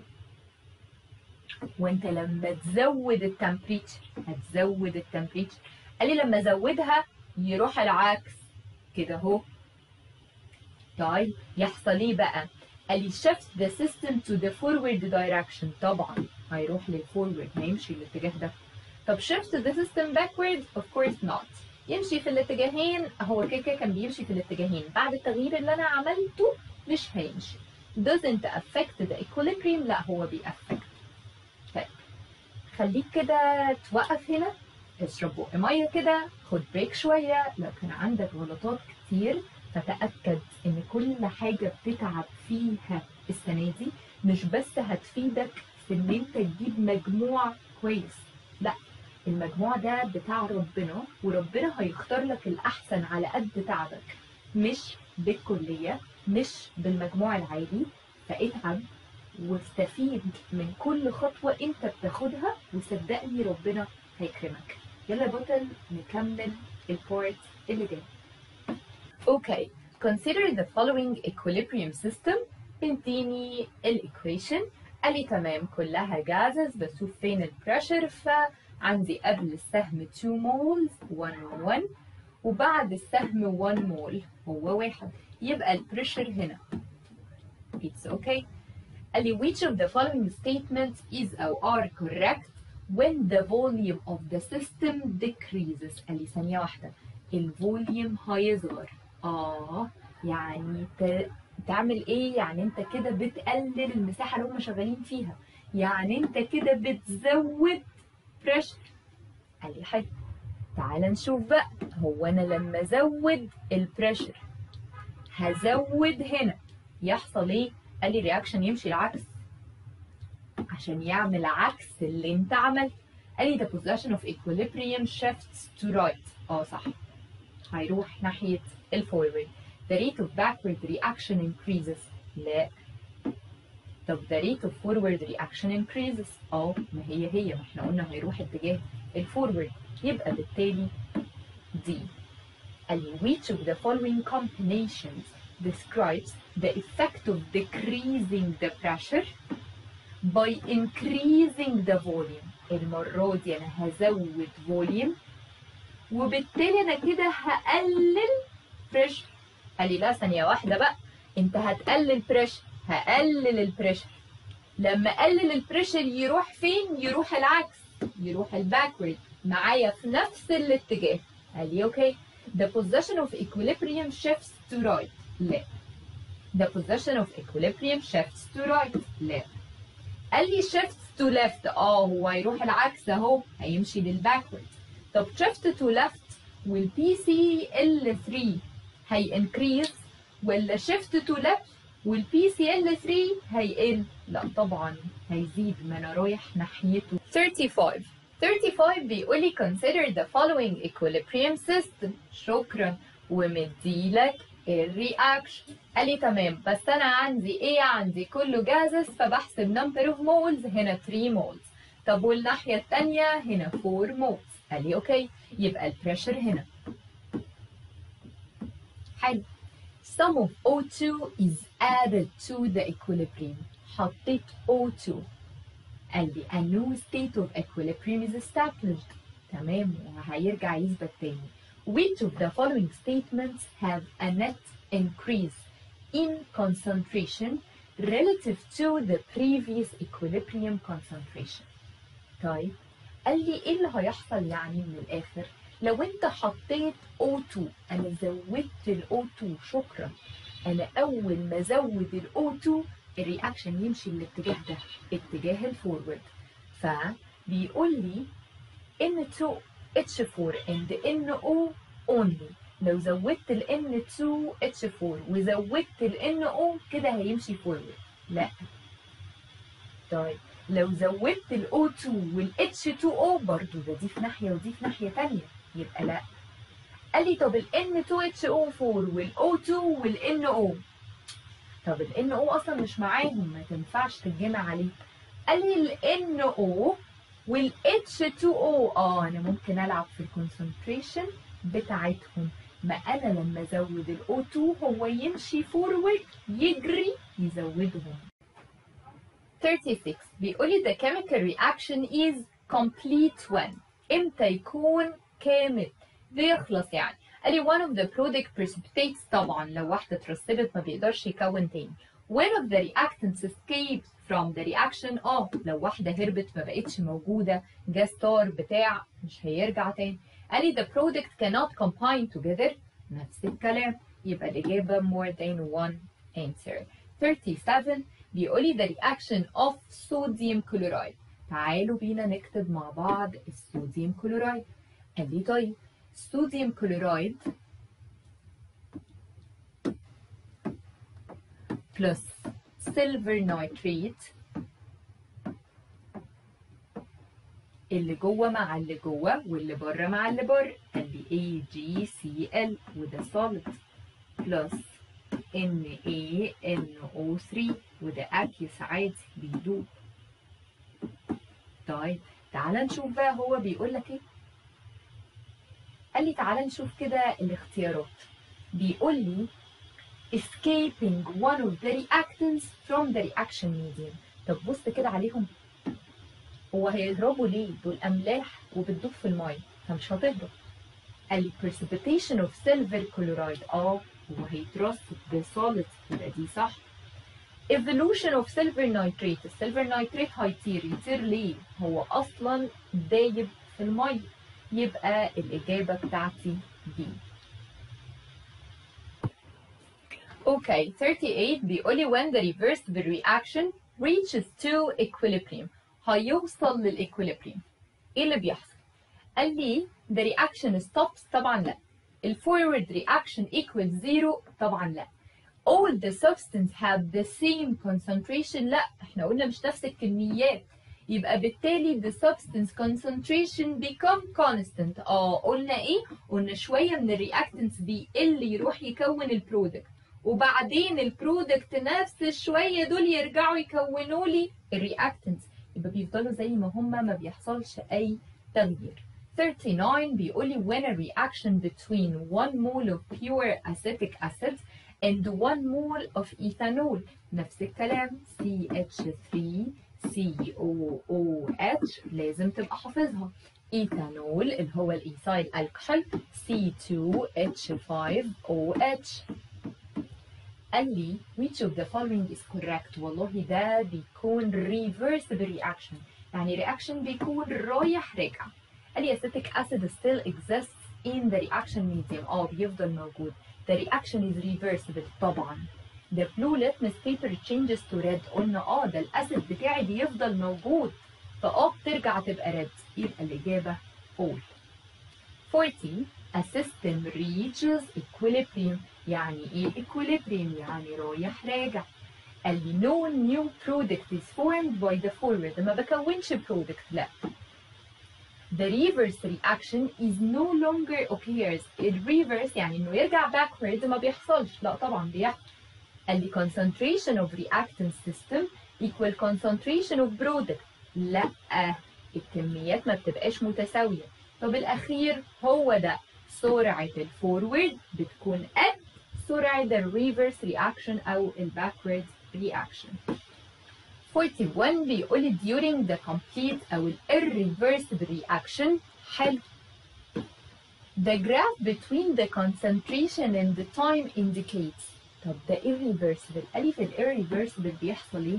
وانت لما تزود التمبريتشر هتزود التمبريتشر قال لي لما ازودها يروح العكس كده اهو طيب يحصل ايه بقى قال لي shift the system to the forward direction طبعا هيروح للفورورد ما يمشي الاتجاه ده طب shift the system backward of course not يمشي في الاتجاهين هو كده كده كان بيمشي في الاتجاهين بعد التغيير اللي انا عملته مش هيمشي doesn't affect the equilibrium لا هو بيأفكت طيب خليك كده توقف هنا اشرب بق ميه كده خد بريك شويه لو كان عندك غلطات كتير فتأكد ان كل حاجة بتتعب فيها السنة دي مش بس هتفيدك في ان انت تجيب مجموع كويس لا المجموع ده بتاع ربنا وربنا هيختار لك الأحسن على قد تعبك مش بالكلية مش بالمجموع العادي فاتعب واستفيد من كل خطوة انت بتاخدها وصدقني ربنا هيكرمك يلا يا بطل نكمل البورت اللي جاي اوكي consider the following equilibrium system اديني الايكويشن قال لي تمام كلها جازز بشوف فين البريشر فعندي قبل السهم 2 مولز 1 1 وبعد السهم 1 مول هو واحد يبقى البريشر هنا اتس اوكي قال لي which of the following statements is or are correct when the volume of the system decreases قال لي ثانية واحدة الفوليوم هيصغر اه يعني ت... تعمل ايه يعني انت كده بتقلل المساحة اللي هم شغالين فيها يعني انت كده بتزود بريشر قال لي حلو تعال نشوف بقى هو انا لما ازود البريشر هزود هنا يحصل ايه قال لي رياكشن يمشي العكس عشان يعمل عكس اللي انت عملت قال لي the position of equilibrium shifts to right اه صح هيروح ناحية الفورورد the rate of backward reaction increases لا طب the rate of forward reaction increases اه ما هي هي ما احنا قلنا هيروح اتجاه الفورورد يبقى بالتالي دي قال لي which of the following combinations describes the effect of decreasing the pressure by increasing the volume المرة دي أنا هزود volume وبالتالي أنا كده هقلل pressure قال لي لا ثانية واحدة بقى أنت هتقلل pressure هقلل البريشر لما اقلل البريشر يروح فين يروح العكس يروح الباكورد معايا في نفس الاتجاه قال لي اوكي the position of equilibrium shifts to right لا the position of equilibrium shifts to right لا قال لي shifts to left اه هو هيروح العكس اهو هيمشي للباكورد طب shift to left والبي سي ال 3 هي increase ولا shift to left والبي سي ال 3 هيقل لا طبعا هيزيد ما انا رايح ناحيته 35 35 بيقول لي consider the following equilibrium system شكرا ومديلك الرياكشن قال لي تمام بس انا عندي ايه عندي كله جازز فبحسب number of moles هنا 3 moles طب والناحية التانية هنا 4 moles قال لي اوكي يبقى البريشر هنا حلو some of O2 is added to the equilibrium حطيت O2 قال لي a new state of equilibrium is established تمام وهيرجع يثبت تاني which of the following statements have a net increase in concentration relative to the previous equilibrium concentration طيب قال لي ايه اللي هيحصل يعني من الاخر لو انت حطيت O2 انا زودت ال O2 شكرا انا اول ما ازود ال O2 الرياكشن يمشي الاتجاه ده اتجاه الفورورد فبيقول لي N2H4 and NO only لو زودت ال N2H4 وزودت ال NO كده هيمشي فورورد لا طيب لو زودت ال O2 وال H2O برضو ده دي في ناحية ودي في ناحية تانية يبقى لا قال لي طب ال N2HO4 وال O2 وال NO طب ال NO اصلا مش معاهم ما تنفعش تتجمع عليه قال لي ال NO وال H2O اه انا ممكن العب في الكونسنتريشن بتاعتهم ما انا لما ازود ال O2 هو يمشي فورورد يجري يزودهم 36 بيقول لي the chemical reaction is complete when امتى يكون كامل بيخلص يعني قال لي one of the product precipitates طبعا لو واحدة اترسبت ما بيقدرش يكون تاني one of the reactants escapes from the reaction اه لو واحدة هربت ما بقتش موجودة جا ستار بتاع مش هيرجع تاني قال لي the product cannot combine together نفس الكلام يبقى الإجابة more than one answer 37 بيقول لي the reaction of sodium chloride تعالوا بينا نكتب مع بعض الصوديوم كلورايد قال لي طيب صوديوم كلورايد بلس سيلفر نايتريت اللي جوه مع اللي جوه واللي بره مع اللي بره قال لي AgCl وده solid بلس NaNO3 وده أكيس عادي بيدوب طيب تعال نشوف بقى هو بيقول لك ايه قال لي تعال نشوف كده الاختيارات بيقول لي escaping one of the reactants from the reaction medium طب بص كده عليهم هو هيهربوا ليه دول املاح وبتدوب في الميه فمش هتهرب قال لي precipitation of silver chloride اه هو هيترصد بسوليد يبقى دي صح evolution of silver nitrate السيلفر نايتريت هيطير يطير ليه هو اصلا دايب في الميه يبقى الاجابه بتاعتي دي اوكي 38 بيقول لي when the reversible reaction reaches to equilibrium هيوصل للايكوليبريم ايه اللي بيحصل قال لي the reaction stops طبعا لا الفورورد reaction equals zero طبعا لا all the substance have the same concentration لا احنا قلنا مش نفس الكميات يبقى بالتالي the substance concentration become constant اه قلنا ايه قلنا شويه من الرياكتنس بيقل يروح يكون البرودكت وبعدين البرودكت نفس الشويه دول يرجعوا يكونوا لي الرياكتنس يبقى بيفضلوا زي ما هما ما بيحصلش اي تغيير 39 بيقول لي when a reaction between 1 mole of pure acetic acid and 1 mole of ethanol نفس الكلام CH3 COOH لازم تبقى حافظها ايثانول اللي هو الايثايل الكحول C2H5OH قال لي which of the following is correct والله ده بيكون reversible reaction يعني reaction بيكون رايح راجع قال لي acetic acid still exists in the reaction medium اه بيفضل موجود the reaction is reversible طبعا the blue litmus paper changes to red قلنا اه ده الاسيد بتاعي بيفضل موجود فاه بترجع تبقى red يبقى الاجابه all 40 a system reaches equilibrium يعني ايه equilibrium يعني رايح راجع قال لي no new product is formed by the forward ما بكونش product لا the reverse reaction is no longer occurs الريفرس يعني انه يرجع backward ما بيحصلش لا طبعا بيحصل قال لي concentration of reactant system equal concentration of product لا الكميات ما بتبقاش متساوية طب الأخير هو ده سرعة الفورورد بتكون قد سرعة الريفرس رياكشن أو الباكورد رياكشن 41 بيقول لي during the complete أو ال irreversible reaction حلو The graph between the concentration and the time indicates طب ده irreversible قال لي في ال irreversible بيحصل ايه؟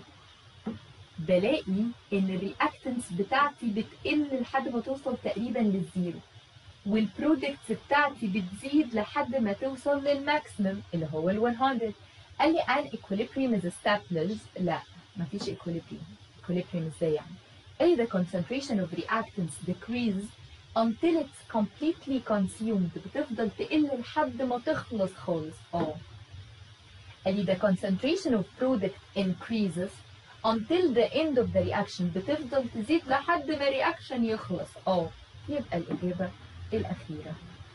بلاقي ان الرياكتنس بتاعتي بتقل لحد ما توصل تقريبا للزيرو والبرودكتس بتاعتي بتزيد لحد ما توصل للماكسيمم اللي هو ال 100 قال لي an equilibrium is established لا مفيش equilibrium equilibrium ازاي يعني قال لي the concentration of reactants decreases until it's completely consumed بتفضل تقل لحد ما تخلص خالص اه قال لي the concentration of product increases until the end of the reaction بتفضل تزيد لحد ما الرياكشن يخلص اه يبقى الإجابة الأخيرة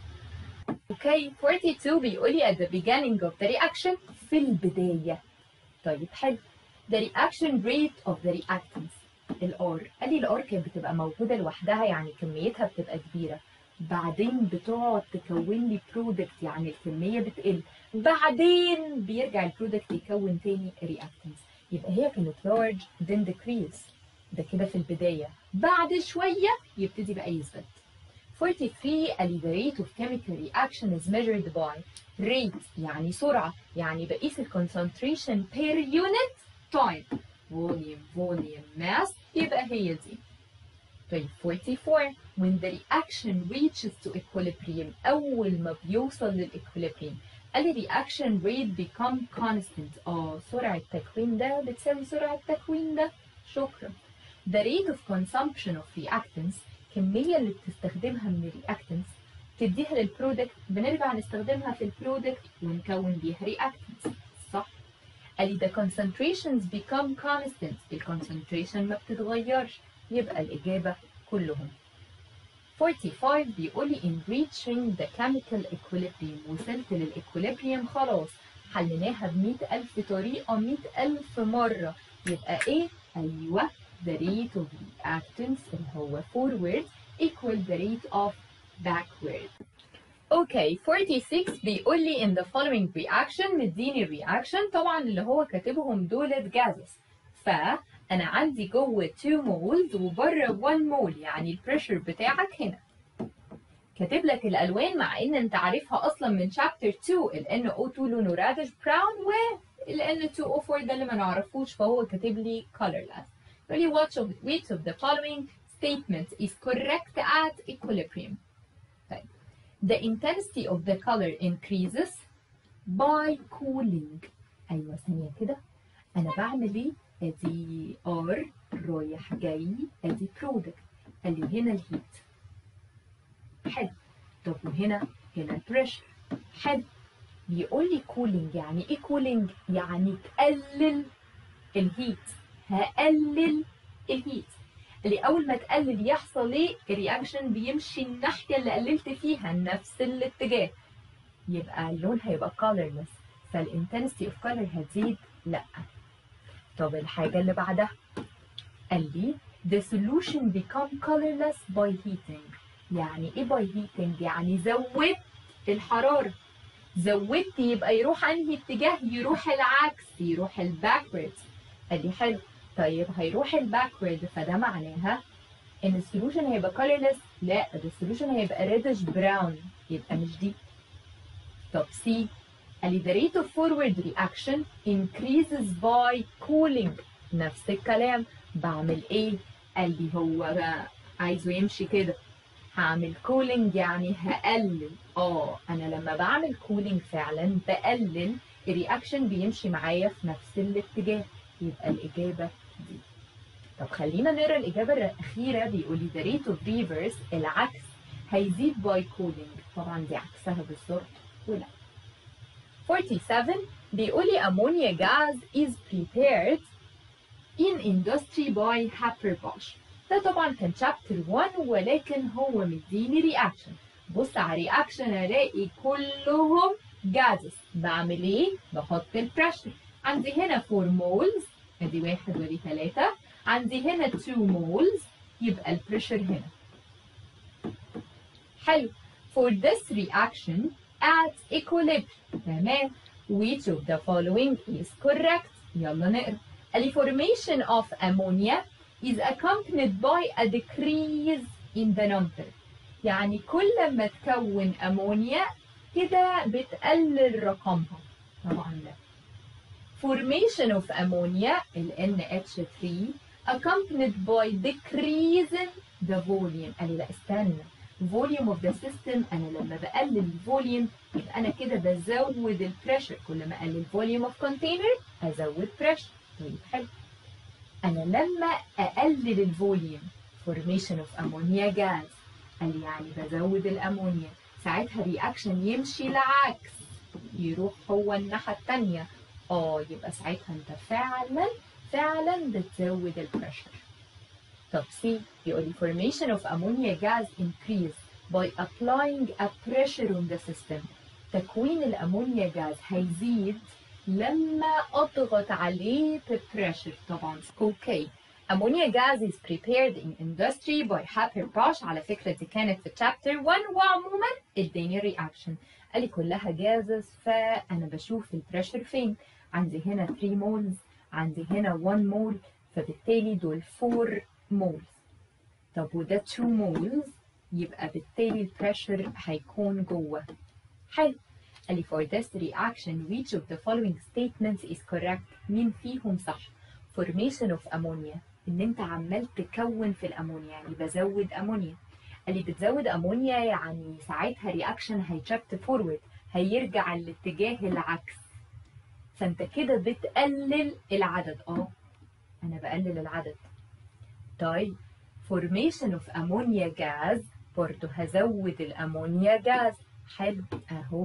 اوكي 42 بيقول لي at the beginning of the reaction في البداية طيب حلو the reaction rate of the reactants الار قال لي الار كانت بتبقى موجودة لوحدها يعني كميتها بتبقى كبيرة بعدين بتقعد تكون لي برودكت يعني الكمية بتقل بعدين بيرجع البرودكت يكون تاني رياكتنس يبقى هي كانت large then decrease ده كده في البداية بعد شوية يبتدي بقى يثبت 43 قال the rate of chemical reaction is measured by rate يعني سرعة يعني بقيس ال concentration per unit time volume volume mass يبقى هي دي طيب 44 when the reaction reaches to equilibrium أول ما بيوصل للإكوليبريم قال لي reaction rate become constant اه سرعة تكوين ده بتساوي سرعة تكوين ده شكرا the rate of consumption of reactants الكمية اللي بتستخدمها من الرياكتنس تديها للبرودكت بنرجع نستخدمها في البرودكت ونكون بيها رياكتنس صح؟ قال لي the concentrations become constant الكونسنتريشن ما بتتغيرش يبقى الإجابة كلهم 45 بيقول لي in reaching the chemical equilibrium وصلت للإكوليبريم خلاص حليناها ب ألف طريقة 100 ألف مرة يبقى إيه؟ أيوه the rate of reactants اللي هو forward equal the rate of backward. اوكي 46 بيقول لي in the following reaction مديني reaction طبعا اللي هو كاتبهم دولت gases فانا عندي جوه 2 moles وبره 1 mole يعني البريشر بتاعك هنا كاتب لك الالوان مع ان انت عارفها اصلا من شابتر 2 ال NO2 لونه رادش براون ال N2O4 ده اللي ما نعرفوش فهو كاتب لي colorless يقول لي which of, which of the following statements is correct at equilibrium طيب the intensity of the color increases by cooling ايوه ثانيه كده انا بعمل ايه ادي ار رايح جاي ادي برودكت قال لي هنا الهيت حلو طب وهنا هنا البريشر حلو بيقول لي كولينج يعني ايه كولينج يعني تقلل الهيت هقلل الهيت اللي اول ما تقلل يحصل ايه الرياكشن بيمشي الناحيه اللي قللت فيها نفس الاتجاه يبقى اللون هيبقى colorless فالintensity of color هتزيد لا طب الحاجه اللي بعدها قال لي the solution become colorless by heating يعني ايه by heating يعني زودت الحراره زودت يبقى يروح انهي اتجاه يروح العكس يروح الباكورد قال لي حلو طيب هيروح الباكورد فده معناها ان السولوشن هيبقى colorless لا ده السولوشن هيبقى reddish brown يبقى مش دي طب سي قال لي the rate of forward reaction increases by cooling نفس الكلام بعمل ايه قال لي هو بقى عايزه يمشي كده هعمل كولينج يعني هقلل اه انا لما بعمل كولينج فعلا بقلل الرياكشن بيمشي معايا في نفس الاتجاه يبقى الاجابه دي طب خلينا نقرا الاجابه الاخيره بيقول لي the rate of reverse العكس هيزيد by cooling طبعا دي عكسها بالظبط ولا 47 بيقول لي ammonia gas is prepared in industry by Haber-Bosch ده طبعا كان شابتر 1 ولكن هو مديني رياكشن بص على رياكشن الاقي كلهم جازز بعمل ايه؟ بحط البريشر عندي هنا 4 مولز ادي واحد ودي ثلاثة عندي هنا 2 مولز يبقى البريشر هنا حلو for this reaction at equilibrium تمام which of the following is correct يلا نقرا A formation of ammonia is accompanied by a decrease in the number يعني كل ما تكون أمونيا كده بتقلل رقمها طبعا لا formation of ammonia ال NH3 accompanied by decreasing the volume قال لي لا استنى volume of the system أنا لما بقلل الفوليوم يبقى أنا كده بزود البريشر كل ما أقلل volume of container أزود pressure طيب حلو أنا لما أقلل الفوليوم formation of ammonia gas قال لي يعني بزود الأمونيا ساعتها رياكشن يمشي العكس يروح هو الناحية التانية اه يبقى ساعتها انت فعلا فعلا بتزود البريشر طب سي بيقول لي formation of ammonia gas increase by applying a pressure on the system تكوين الأمونيا جاز هيزيد لما اضغط عليه ببريشر طبعا اوكي ammonia gas is prepared in industry by Haber-Bosch على فكرة دي كانت في chapter 1 وعموما اداني reaction قال لي كلها جازز فأنا بشوف البريشر فين عندي هنا 3 مولز عندي هنا 1 مول فبالتالي دول 4 مولز طب وده 2 مولز يبقى بالتالي البريشر هيكون جوه حلو قال لي for this reaction which of the following statements is correct مين فيهم صح formation of ammonia ان انت عمال تكون في الامونيا يعني بزود امونيا قال لي بتزود امونيا يعني ساعتها رياكشن هيشفت فورورد هيرجع الاتجاه العكس فانت كده بتقلل العدد اه انا بقلل العدد طيب formation of ammonia gas برضه هزود الامونيا جاز حلو اهو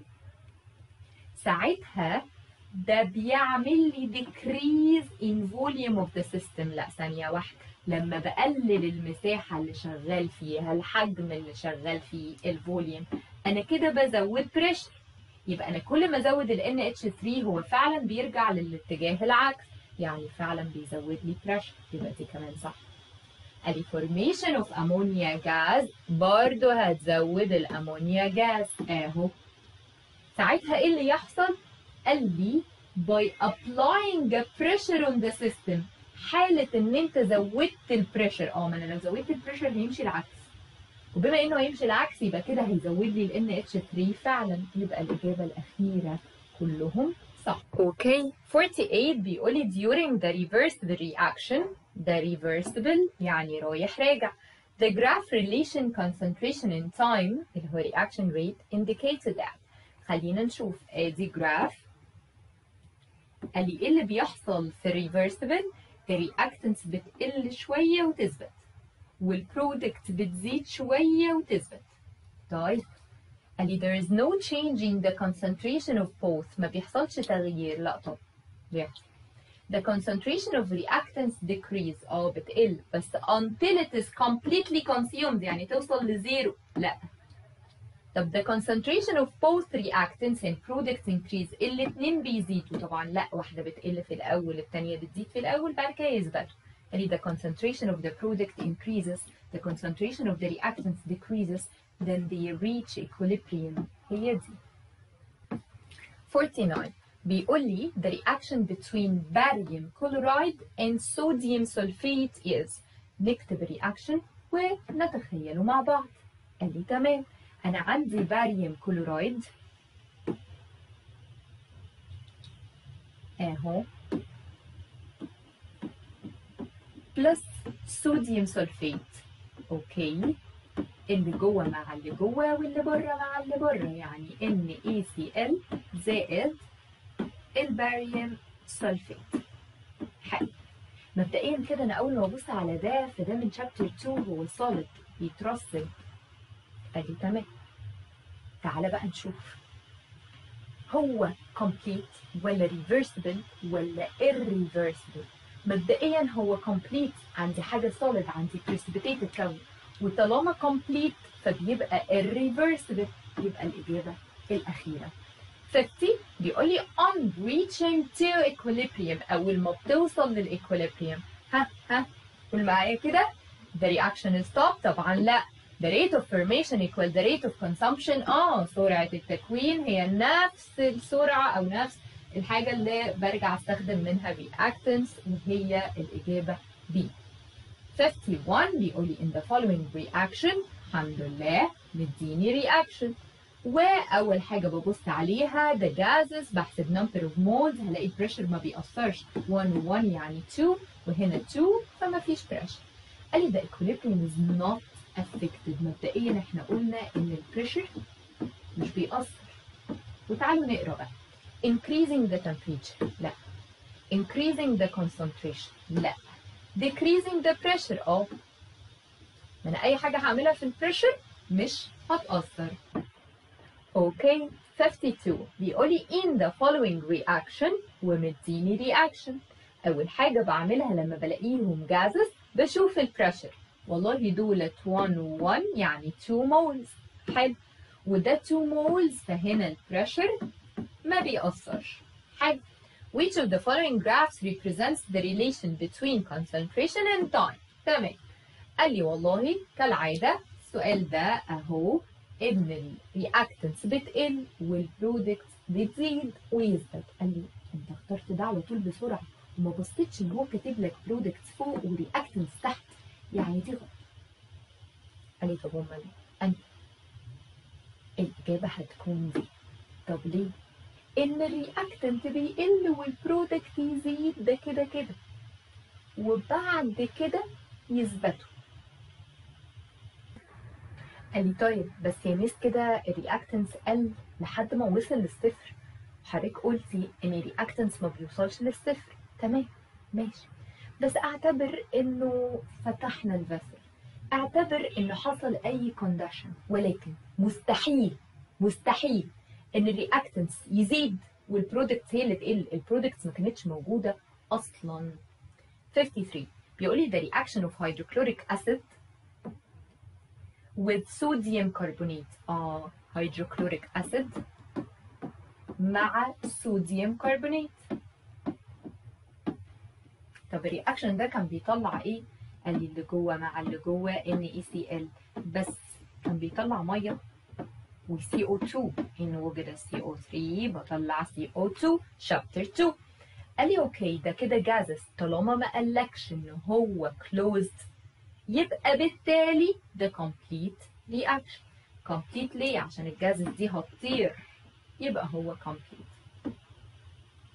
ساعتها ده بيعمل لي decrease in volume of the system لا ثانية واحدة لما بقلل المساحة اللي شغال فيها الحجم اللي شغال فيه الفوليوم أنا كده بزود بريشر يبقى أنا كل ما أزود ال NH3 هو فعلا بيرجع للاتجاه العكس يعني فعلا بيزود لي بريشر يبقى دي كمان صح ال formation of ammonia gas برضه هتزود الأمونيا جاز أهو ساعتها إيه اللي يحصل؟ قال لي by applying a pressure on the system حالة ان انت زودت البريشر اه ما انا لو زودت البريشر هيمشي العكس وبما انه هيمشي العكس يبقى كده هيزود لي ال NH3 فعلا يبقى الإجابة الأخيرة كلهم صح اوكي 48 بيقولي during the reversible reaction the reversible يعني رايح راجع the graph relation concentration in time اللي هو reaction rate indicated that خلينا نشوف ادي graph قال لي ايه اللي بيحصل في الريفرسبل الرياكتنس بتقل شويه وتثبت والبرودكت بتزيد شويه وتثبت طيب قال لي there is no change in the concentration of both ما بيحصلش تغيير لا طب بيحصل the concentration of reactants decrease اه بتقل بس until it is completely consumed يعني توصل لزيرو لا طب the concentration of both reactants and products increase الاتنين بيزيدوا طبعا لا واحدة بتقل في الأول التانية بتزيد في الأول بعد كده يثبتوا يعني the concentration of the product increases the concentration of the reactants decreases then they reach equilibrium هي دي 49 بيقول لي the reaction between barium chloride and sodium sulfate is نكتب الرياكشن ونتخيله مع بعض قال لي تمام أنا عندي باريوم كلورايد أهو بلس صوديوم سلفيت أوكي اللي جوه مع اللي جوه واللي بره مع اللي بره يعني ان اي سي ال زائد الباريوم سلفيت حلو مبدئيا كده انا اول ما ابص على ده فده من شابتر 2 هو سوليد بيترسب ادي تمام تعالى بقى نشوف هو complete ولا reversible ولا irreversible مبدئيا هو complete عندي حاجة solid عندي precipitated كون وطالما complete فبيبقى irreversible يبقى الإجابة الأخيرة 50 بيقول لي on reaching to equilibrium أول ما بتوصل للإكوليبريم ها ها قول معايا كده the reaction is stopped طبعا لا the rate of formation equal the rate of consumption اه سرعة التكوين هي نفس السرعة أو نفس الحاجة اللي برجع استخدم منها reactants وهي الإجابة B 51 بيقول لي in the following reaction الحمد لله مديني reaction وأول حاجة ببص عليها the gases بحسب number of moles هلاقي pressure ما بيأثرش 1 و 1 يعني 2 وهنا 2 فما فيش pressure قال لي the equilibrium is not affected مبدئيا احنا قلنا ان البريشر مش بيأثر وتعالوا نقرا بقى increasing the temperature لا increasing the concentration لا decreasing the pressure اه من اي حاجه هعملها في البريشر مش هتأثر اوكي 52 بيقول لي in the following reaction ومديني reaction اول حاجه بعملها لما بلاقيهم gases بشوف البريشر والله دولت 1 و 1 يعني 2 مولز حلو وده 2 مولز فهنا البريشر ما بيأثرش حلو Which of the following graphs represents the relation between concentration and time تمام قال لي والله كالعادة السؤال ده أهو إن الرياكتنس بتقل والبرودكت بتزيد ويثبت قال لي أنت اخترت ده على طول بسرعة وما بصيتش إن هو كاتب لك برودكتس فوق ورياكتنس تحت يعني دي غلط قال لي طب امال انا الاجابه هتكون دي طب ليه ان الرياكتنت بيقل والبرودكت يزيد ده كده كده وبعد كده يثبتوا قال لي طيب بس يا ميس كده الرياكتنس قل لحد ما وصل للصفر حضرتك قلتي ان الرياكتنس ما بيوصلش للصفر تمام ماشي بس اعتبر انه فتحنا الفسل اعتبر انه حصل اي كونديشن ولكن مستحيل مستحيل ان الرياكتنس يزيد والبرودكت هي اللي تقل البرودكتس ما كانتش موجوده اصلا 53 بيقول لي the reaction of hydrochloric acid with sodium carbonate اه hydrochloric acid مع sodium carbonate طب الرياكشن ده كان بيطلع ايه؟ قال لي اللي جوه مع اللي جوه ان اي سي ال بس كان بيطلع ميه و CO2 إن وجد CO3 بطلع CO2 شابتر 2 قال لي اوكي ده كده جازس طالما ما قالكش ان هو closed يبقى بالتالي ده complete reaction complete ليه عشان الجازس دي هتطير يبقى هو complete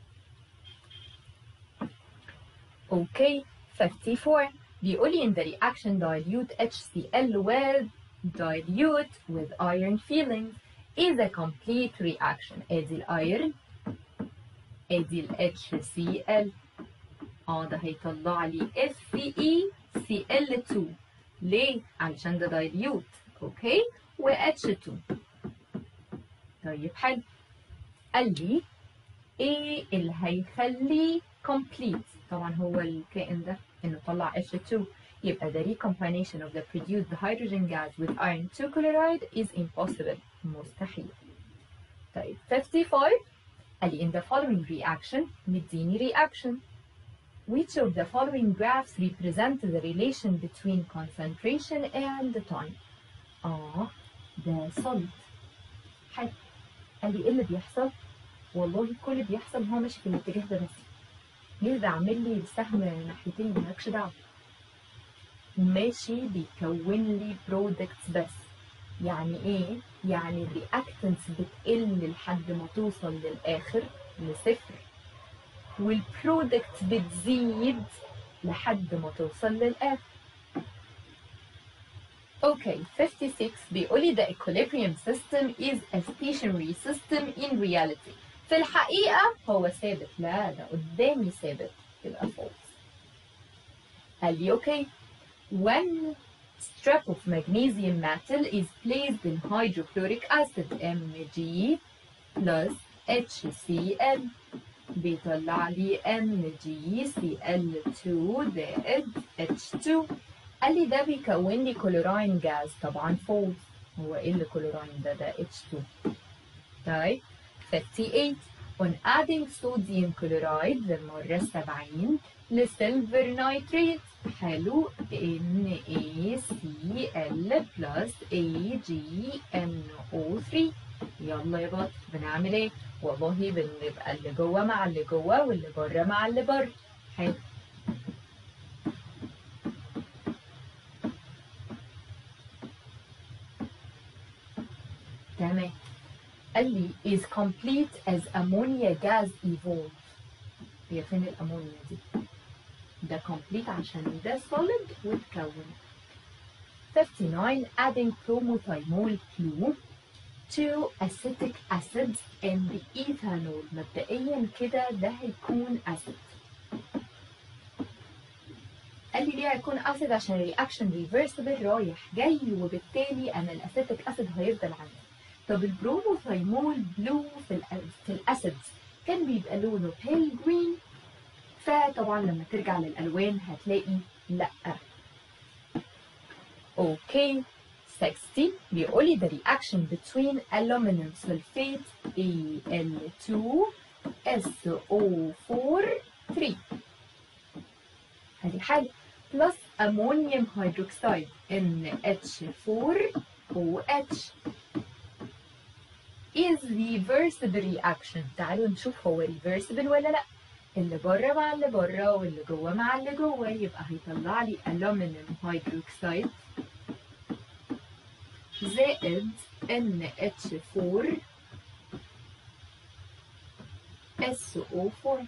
اوكي 54 بيقول لي in the reaction dilute HCl with dilute with iron filling is a complete reaction ادي الايرن ادي ال HCl اه ده هيطلع لي FeCl2 ليه؟ علشان ده dilute اوكي و H2 طيب حلو قال لي ايه اللي هيخليه complete طبعا هو الكائن ده انه طلع H2 يبقى the recombination of the produced hydrogen gas with iron 2 chloride is impossible مستحيل طيب 55 قال لي in the following reaction مديني reaction which of the following graphs represent the relation between concentration and time اه ده solid حلو قال لي ايه اللي بيحصل والله كل اللي بيحصل هو ماشي في الاتجاه ده بس ليه ده عامل لي السهم ناحيتين مالكش دعوه ماشي بيكون لي برودكتس بس يعني ايه يعني الرياكتنس بتقل لحد ما توصل للاخر لصفر والبرودكت بتزيد لحد ما توصل للاخر اوكي 56 بيقولي the equilibrium system is a stationary system in reality في الحقيقة هو ثابت لا ده قدامي ثابت يبقى false قال لي اوكي when strip of magnesium metal is placed in hydrochloric acid Mg plus HCl بيطلع لي MgCl2 زائد H2 قال لي ده بيكون لي كلوراين جاز طبعا فولس هو ايه اللي كلوراين ده ده H2 طيب 58 on adding sodium chloride للمرة 70 لسيلفر نايتريت حلو NaCl plus AgNO3 يلا يا بط بنعمل ايه؟ والله بنبقى اللي جوه مع اللي جوه واللي بره مع اللي بره حلو تمام قال لي is complete as ammonia gas evolve هي فين الامونيا دي ده complete عشان ده solid واتكون 59 adding chromothymol blue to acetic acid and ethanol مبدئيا كده ده هيكون acid قال لي ليه هيكون اسيد عشان الرياكشن ريفرسبل رايح جاي وبالتالي انا الاسيتيك اسيد هيفضل عندي طب البروموثايمول بلو في الأ- في الاسيد كان بيبقى لونه بيل جرين فطبعا لما ترجع للالوان هتلاقي لا اوكي 60 بيقول لي the reaction between aluminum sulfate Al2 SO4 3 هذه حاجة plus ammonium hydroxide NH4OH is reversible reaction تعالوا نشوف هو reversible ولا لا اللي بره مع اللي بره واللي جوه مع اللي جوه يبقى هيطلع لي aluminum hydroxide زائد NH4 SO4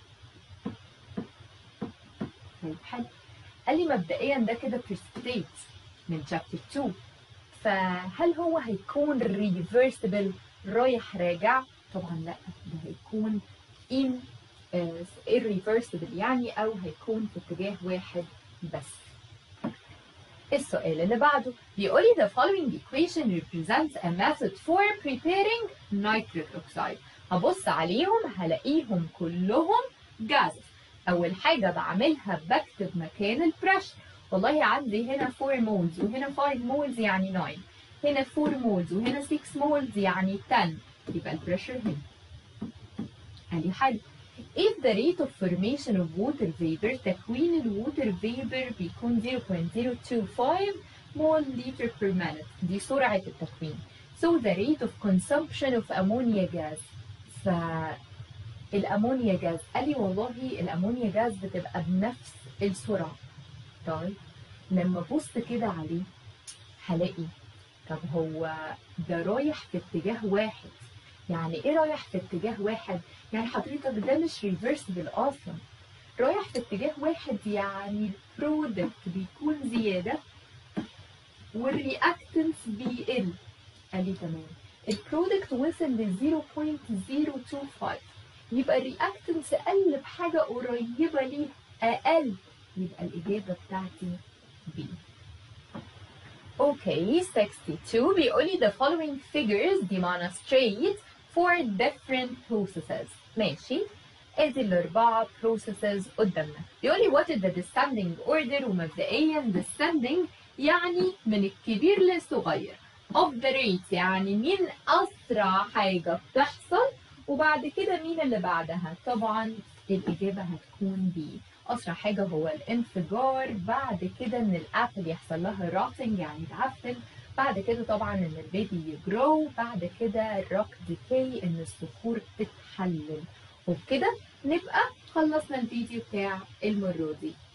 طيب حلو قال لي مبدئيا ده كده precipitate من chapter 2 فهل هو هيكون reversible رايح راجع طبعا لا ده هيكون in uh, irreversible يعني او هيكون في اتجاه واحد بس السؤال اللي بعده بيقول لي the following equation represents a method for preparing nitric oxide هبص عليهم هلاقيهم كلهم gases اول حاجه بعملها بكتب مكان البريشر والله عندي هنا 4 مولز وهنا 5 مولز يعني 9 هنا 4 مولز وهنا 6 مولز يعني 10 يبقى البريشر هنا ادي حاجه if the rate of formation of water vapor تكوين الووتر vapor بيكون 0.025 مول لتر per minute دي سرعة التكوين so the rate of consumption of ammonia gas ف الامونيا جاز قال لي والله الامونيا جاز بتبقى بنفس السرعه طيب لما ابص كده عليه هلاقي طب هو ده رايح في اتجاه واحد يعني ايه رايح في اتجاه واحد يعني حضرتك ده مش ريفرسبل اصلا رايح في اتجاه واحد يعني البرودكت بيكون زيادة والرياكتنس بيقل قال لي تمام البرودكت وصل ل 0.025 يبقى الرياكتنس قل بحاجة قريبة ليه أقل يبقى الإجابة بتاعتي B اوكي 62 بيقول لي the following figures demonstrate four different processes ماشي ادي الاربعه processes قدامنا بيقول لي what is the descending order ومبدئيا descending يعني من الكبير للصغير of the rate يعني مين اسرع حاجه بتحصل وبعد كده مين اللي بعدها طبعا الاجابه هتكون دي اسرع حاجه هو الانفجار بعد كده ان الابل يحصل لها روتنج يعني تعفن بعد كده طبعا ان البيبي يجرو بعد كده الروك ديكي ان الصخور تتحلل وبكده نبقى خلصنا الفيديو بتاع المرة دي